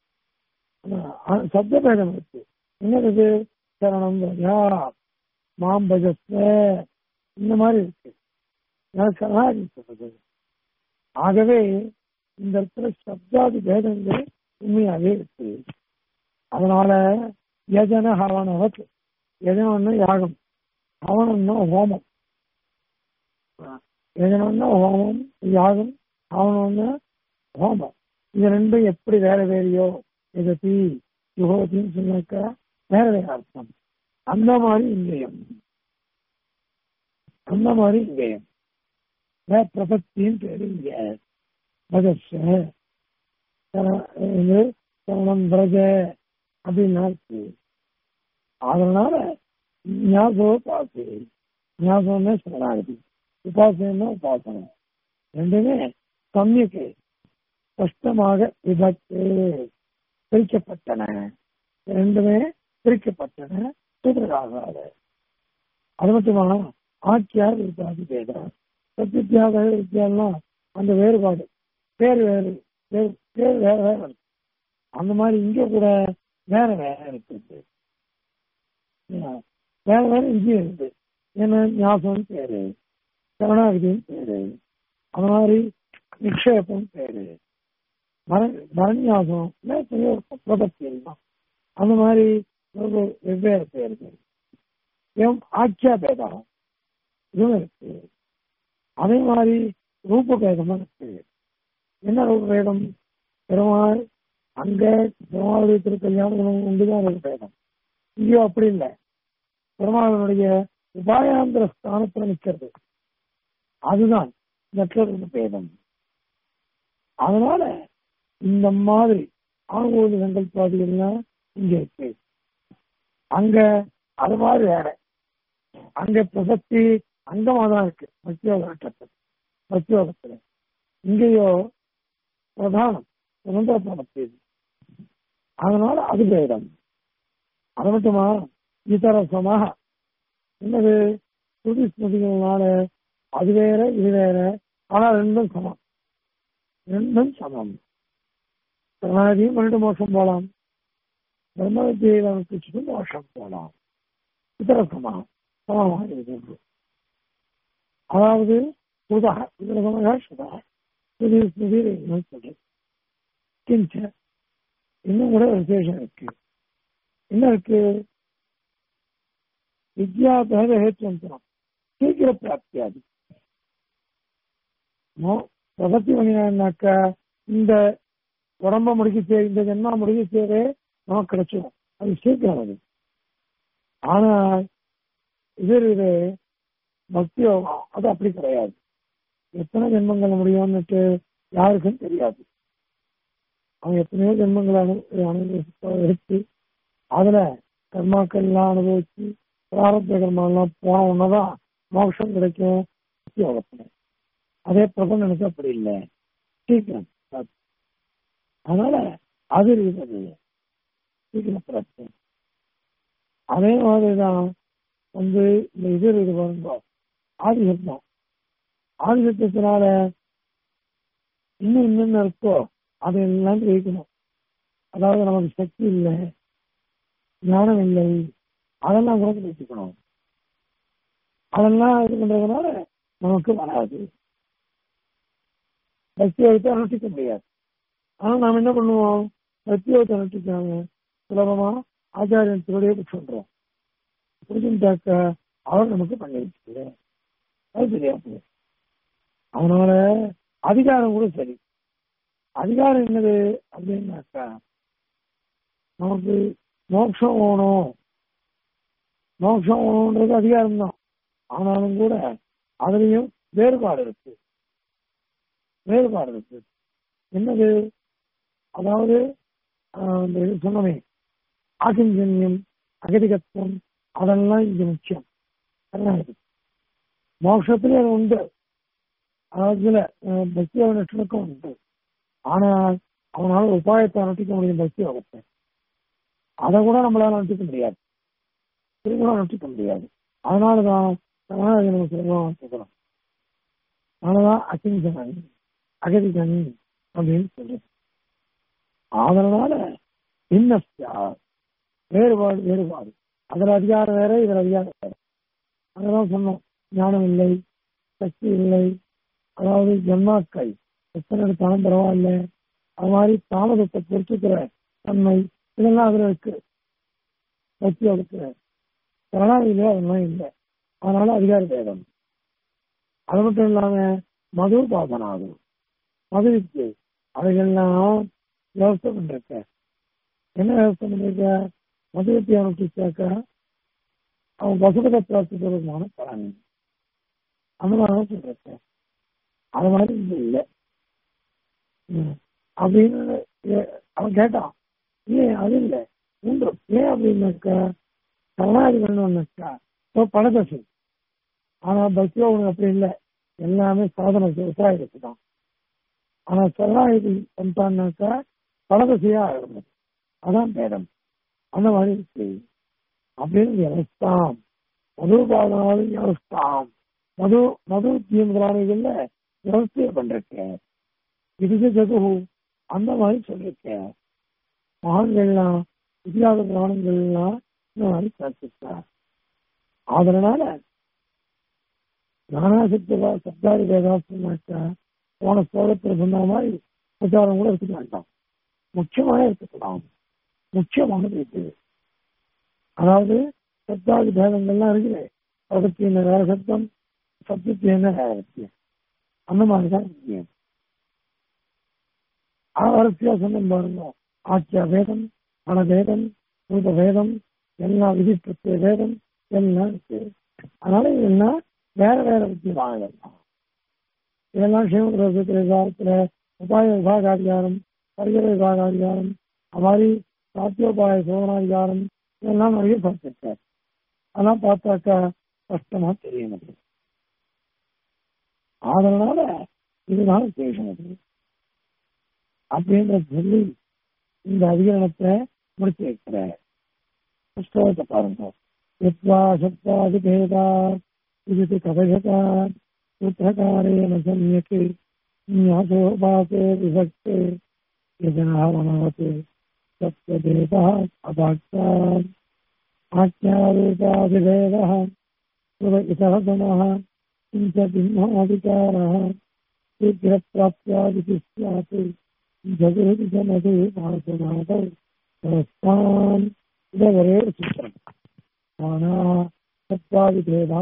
சப்த பேதம் இருக்கு என்னது சரணம் பஜா மாம் பஜஸ்வ இந்த மாதிரி இருக்கு சரணாகி சொல்றது ஆகவே இந்த இடத்துல சப்தாதி பேதங்கள் உண்மையாவே இருக்கு அதனால யஜன ஹவனவத் யஜனம்னா யாகம் ஹவனம்னா ஹோமம் யஜனம்னா ஹோமம் யாகம் ஹவனம்னா ஹோமம் இது ரெண்டும் எப்படி வேற வேறையோ எதத்தி யுகோத்தின்னு சொன்னாக்கா வேற வேற அர்த்தம் அந்த மாதிரி இங்கேயம் அந்த மாதிரி இங்கேயம் பிரபத்தின்னு பேரு இங்க பகர்ஷ சரணம் பிரஜ அப்படின்னா இருக்கு அதனால ஞாபகோபாசை ஞாபகமே சரணாகதி உபாசனா உபாசனம் ரெண்டுமே சமயக்கு ஸ்பஷ்டமாக விபத்து பிரிக்கப்பட்டன ரெண்டுமே பிரிக்கப்பட்டன சூத்திரகாக அது மட்டுமா ஆக்கியார் இருக்காது பேதம் சத்தியத்தியாக வித்தியாலாம் அந்த வேறுபாடு பேர் வேறு பேர் பேர் வேற வேற இருக்கு அந்த மாதிரி இங்க கூட வேற வேற இருக்குது ஏன்? வேற வேற இங்கேயும் இருக்குது ஏன்னா ஞாபகம் பேரு கருணாகதியும் பேரு அந்த மாதிரி நிக்ஷேபம் பேரு மர மரண்யாசம் பெரிய பிரபத்தியம் தான் அந்த மாதிரி ஒரு வெவ்வேறு பேர்கள் ஏன் ஆக்கியா பேதம் இதுவும் இருக்கு அதே மாதிரி ரூப பேதமும் இருக்கு என்ன ரூப பேதம் பெருமாள் அங்க பெருமாளுடைய திருக்கல்யாணம் உண்டுதான் ரூப பேதம் இங்கேயோ அப்படி இல்லை பெருமாளுடைய உபாயாந்திர ஸ்தானத்துல நிற்கிறது அதுதான் மற்ற ரூப பேதம் அதனால இந்த மாதிரி ஆங்கோலி சங்கல்பாதிகள்லாம் இங்க இருக்கு அங்க அது மாதிரி வேற அங்க பிரசக்தி அங்கமா தான் இருக்கு மத்தியோக கட்டத்தில் மத்தியோகத்துல இங்கேயோ பிரதானம் சுதந்திர பிரமத்தி இது. அதனால அது வேதம் அது மட்டுமா இதர சமாக என்னது ஸ்ருதி ஸ்மிருதிகள்னால அது வேற இது வேற ஆனா ரெண்டும் சமம் ரெண்டும் சமம் பிரமாதியும் பண்ணிட்டு மோசம் போலாம் பிரம்ம வித்தியை வச்சுட்டு மோசம் போலாம் இதர சமம் சமமாக இருக்கிறது அதாவது சுதா இதர சமக சுதா ஸ்ருதி ஸ்மிருதி சொல்றது கிஞ்ச இன்னும் கூட ஒரு விசேஷம் இருக்கு என்ன இருக்கு வித்யா பேத ஹேத்துவந்தரம் சீக்கிர பிராப்தியாது பிரபத்தி பண்ணினாக்கா இந்த உடம்ப முடிக்க இந்த ஜென்மா முடிக்கச்சேவே நமக்கு கிடைச்சிடும் அது சீக்கிரம் அது ஆனா இது இது பக்தி யோகம் அது அப்படி கிடையாது எத்தனை ஜென்மங்கள் முடியும்னுட்டு யாருக்கும் தெரியாது அவன் எத்தனையோ ஜென்மங்களை அனு அனுபவிச்சு எடுத்து அதுல கர்மாக்கள் எல்லாம் அனுபவிச்சு பிராரத்த கர்மா எல்லாம் போன உடனேதான் மோட்சம் கிடைக்கும் பக்தி யோகத்துல அதே பிரபஞ்சனுக்கு அப்படி இல்லை சீக்கிரம் அதனால அது இருக்குது சீக்கிரம் பிராப்தி அதே மாதிரிதான் வந்து இந்த இது இது வருந்தோம் ஆதிசத்தம் ஆதிசத்தினால இன்னும் என்னென்ன இருக்கோ அதையெல்லாம் ஜெயிக்கணும் அதாவது நமக்கு சக்தி இல்லை ஞானம் இல்லை அதெல்லாம் கூட ஜெயிச்சுக்கணும் அதெல்லாம் இது பண்றதுனால நமக்கு வராது பக்தியோகத்தை அனுஷ்டிக்க முடியாது ஆனா நாம் என்ன பண்ணுவோம் பக்தியோகத்தை அனுஷ்டிக்காங்க சுலபமா ஆச்சாரியன் திருடைய சொல்றோம் புரிஞ்சுட்டாக்க அவர் நமக்கு பண்ணி வச்சுக்கிறேன் அது தெரியாது அதனால அதிகாரம் கூட சரி அதிகாரம் என்னது அப்படின்னாக்கா நமக்கு மோட்சம் வேணும் மோட்சம் வேணும்ன்றது அதிகாரம் தான் ஆனாலும் கூட அதுலயும் வேறுபாடு இருக்கு வேறுபாடு இருக்கு என்னது அதாவது இந்த இது சொன்னமே ஆகிஞ்சன்யம் அகதிகத்துவம் அதெல்லாம் இங்க முக்கியம் அதெல்லாம் இருக்கு மோட்சத்திலே அது உண்டு அதுல பக்தியோக லட்சணுக்கும் உண்டு ஆனால் அவனால உபாயத்தை அனுட்டிக்க முடியும் பக்தி யோகத்தை அதை கூட நம்மளால அனுட்டிக்க முடியாது இது கூட அனுட்டிக்க முடியாது அதனாலதான் நம்ம சுலபமாக அனுப்பிக்கிறோம் அதனாலதான் அகிஞ்சனன் அகதிகன் அப்படின்னு சொல்றது அதனால இன்னஸ்யா வேறுபாடு வேறுபாடு அதுல அதிகாரம் வேற இதுல அதிகாரம் வேற அதெல்லாம் சொன்னோம் ஞானம் இல்லை சக்தி இல்லை அதாவது ஜன்மாக்கள் எத்தனை எடுத்தாலும் பரவாயில்ல அது மாதிரி தாமதத்தை பொறுத்துக்கிற தன்மை இதெல்லாம் அதுல இருக்கு சக்தி இருக்கு கருணாநிதியில அதெல்லாம் இல்லை அதனால அதிகார பேதம் அது மட்டும் இல்லாம மது பாசனாகும் மது வித்து அவைகள்லாம் விவசாய பண்ணிருக்க என்ன விவசாயம் பண்ணிருக்க மது வித்தியை அனுப்பிச்சாக்க அவன் பசுபத பிராப்திபூர்வமான பலன் அந்த மாதிரி சொல்லிருக்க அது மாதிரி இங்க இல்லை அப்படின்னு அவன் கேட்டான் ஏன் அது இல்லை உண்டு ஏன் அப்படின்னாக்கா கருணாதி பண்ணணும்னாக்கா இப்போ பணதசை ஆனா பக்தியோ உனக்கு அப்படி இல்லை எல்லாமே சாதனை உபாயத்துக்கு தான் ஆனா சரணாகதி பண்ணிட்டான்னாக்கா பணதசையா ஆகணும் அதான் பேதம் அந்த மாதிரி இருக்கு அப்படின்னு வியவஸ்தாம் மது பாதனாலும் வியவஸ்தாம் மது மது முதலாளிகள்ல வியவஸ்தைய பண்றேன் இது ஜகு அந்த மாதிரி சொல்லியிருக்கேன் மகான்கள்லாம் இதிகாத புராணங்கள்லாம் இந்த மாதிரி சாதிச்சிருக்கார் அதனால நானாசக்திவா சப்தாரி வேதாசனாக்கா போன ஸ்லோகத்தில் சொன்ன மாதிரி பிரச்சாரம் கூட எடுத்துக்க வேண்டாம் முக்கியமாக எடுத்துக்கலாம் முக்கியமானது இது அதாவது சப்தாதி பேதங்கள்லாம் இருக்குது அதற்கு என்ன வேற சப்தம் சப்தத்து என்ன வேற சத்தியம் அந்த மாதிரி தான் முக்கியம் வரிசையா சொன்ன பாருங்க ஆக்கிய வேதம் பண வேதம் பூத வேதம் எல்லா விதி பிரத்ய வேதம் எல்லாம் இருக்கு அதனால இதெல்லாம் வேற வேற முக்கியமாக இதெல்லாம் இதெல்லாம் சிவகிரகத்தில் விவாதத்துல உபாய விபாகாதிகாரம் பரிகர விபாகாதிகாரம் அது மாதிரி சாத்தியோபாய சோதனாதிகாரம் இதெல்லாம் நிறைய பார்த்திருக்காரு அதெல்லாம் பார்த்தாக்கா கஷ்டமா தெரியும் அது அதனால இதுதான் விசேஷம் அது அப்படின்ற சொல்லி இந்த அதிகரணத்தை முடிச்சு வைக்கிறேன் புஸ்தகத்தை பாருங்க यत्वा शब्दादिभेदा इति कथयता सूत्रकारेण सम्यक् न्यासोपासे विभक्ते यजनः मनवते सत्यदेवः अपाक्तान् आज्ञारूपाधिभेदः सुर इतः गुणः किञ्च भिन्नाधिकारः शीघ्रप्राप्त्यादिति स्यात् जगति जनते वासनादौ पुरस्तान् इदवरे सूत्रम् நானா சத்தாதி பேதா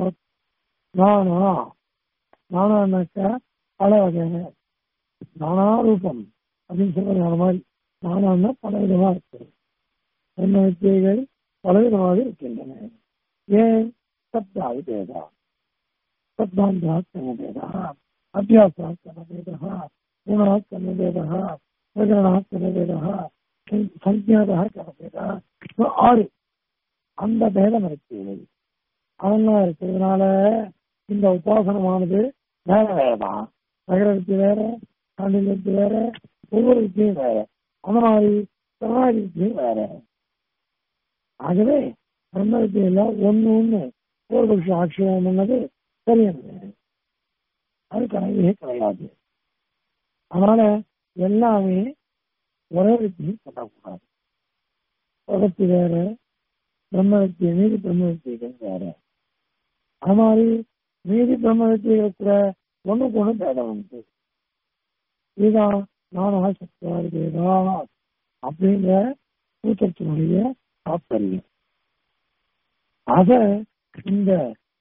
நானா நானான்னாக்கா பல வகை நானா ரூபம் அப்படின்னு சொல்றது அந்த மாதிரி நானான்னா பல விதமா இருக்கு என்ன வித்தியைகள் பலவிதமாக இருக்கின்றன ஏன் சப்தாதி பேதா சப்தாந்தா கர்மபேதா அத்தியாசா கர்மபேதா குணா கர்மபேதா பிரகரணா கர்மபேதா சஞ்ஞாதா கர்மபேதா ஆறு அந்த பேதம் இருக்கு அதெல்லாம் இருக்கிறதுனால இந்த உபாசனமானது வேற வேறதான் நகரத்து வேற காண்டிலத்து வேற ஒவ்வொரு வித்தியும் வேற அந்த மாதிரி சரணாகி வித்தியும் வேற ஆகவே பிரம்ம வித்தியில ஒண்ணு ஒண்ணு ஒரு பட்சம் ஆட்சேபம் பண்ணது சரியானது அது கிடையவே கிடையாது அதனால எல்லாமே ஒரே வித்தியும் பண்ணக்கூடாது பகத்து வேற பிரம்மவித்தியை மீதி பிரம்மவித்தியர்கள் வேற அது மாதிரி மீதி பிரம்மவித்தியை கூட ஒண்ணுக்கு ஒண்ணு பேதம் உண்டு இதுதான் நானா சக்திவாரி பேதா அப்படிங்கிற கூட்டத்தினுடைய தாற்பயம் அத இந்த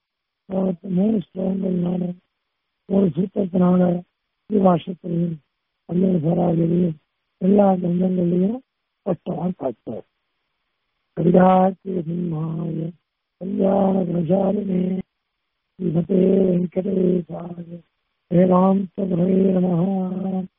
மூணு ஸ்லோகங்கள்னால ஒரு சூத்திரத்தினால ஸ்ரீபாஷத்திலையும் பல்வேறு சராஜிலையும் எல்லா கிரந்தங்கள்லையும் ஸ்பஷ்டமாக காட்டார் कविदाचिन्माय कल्याणगुणशालिने श्रीमते वेङ्कटेशाय वेदान्तगुणवे नमः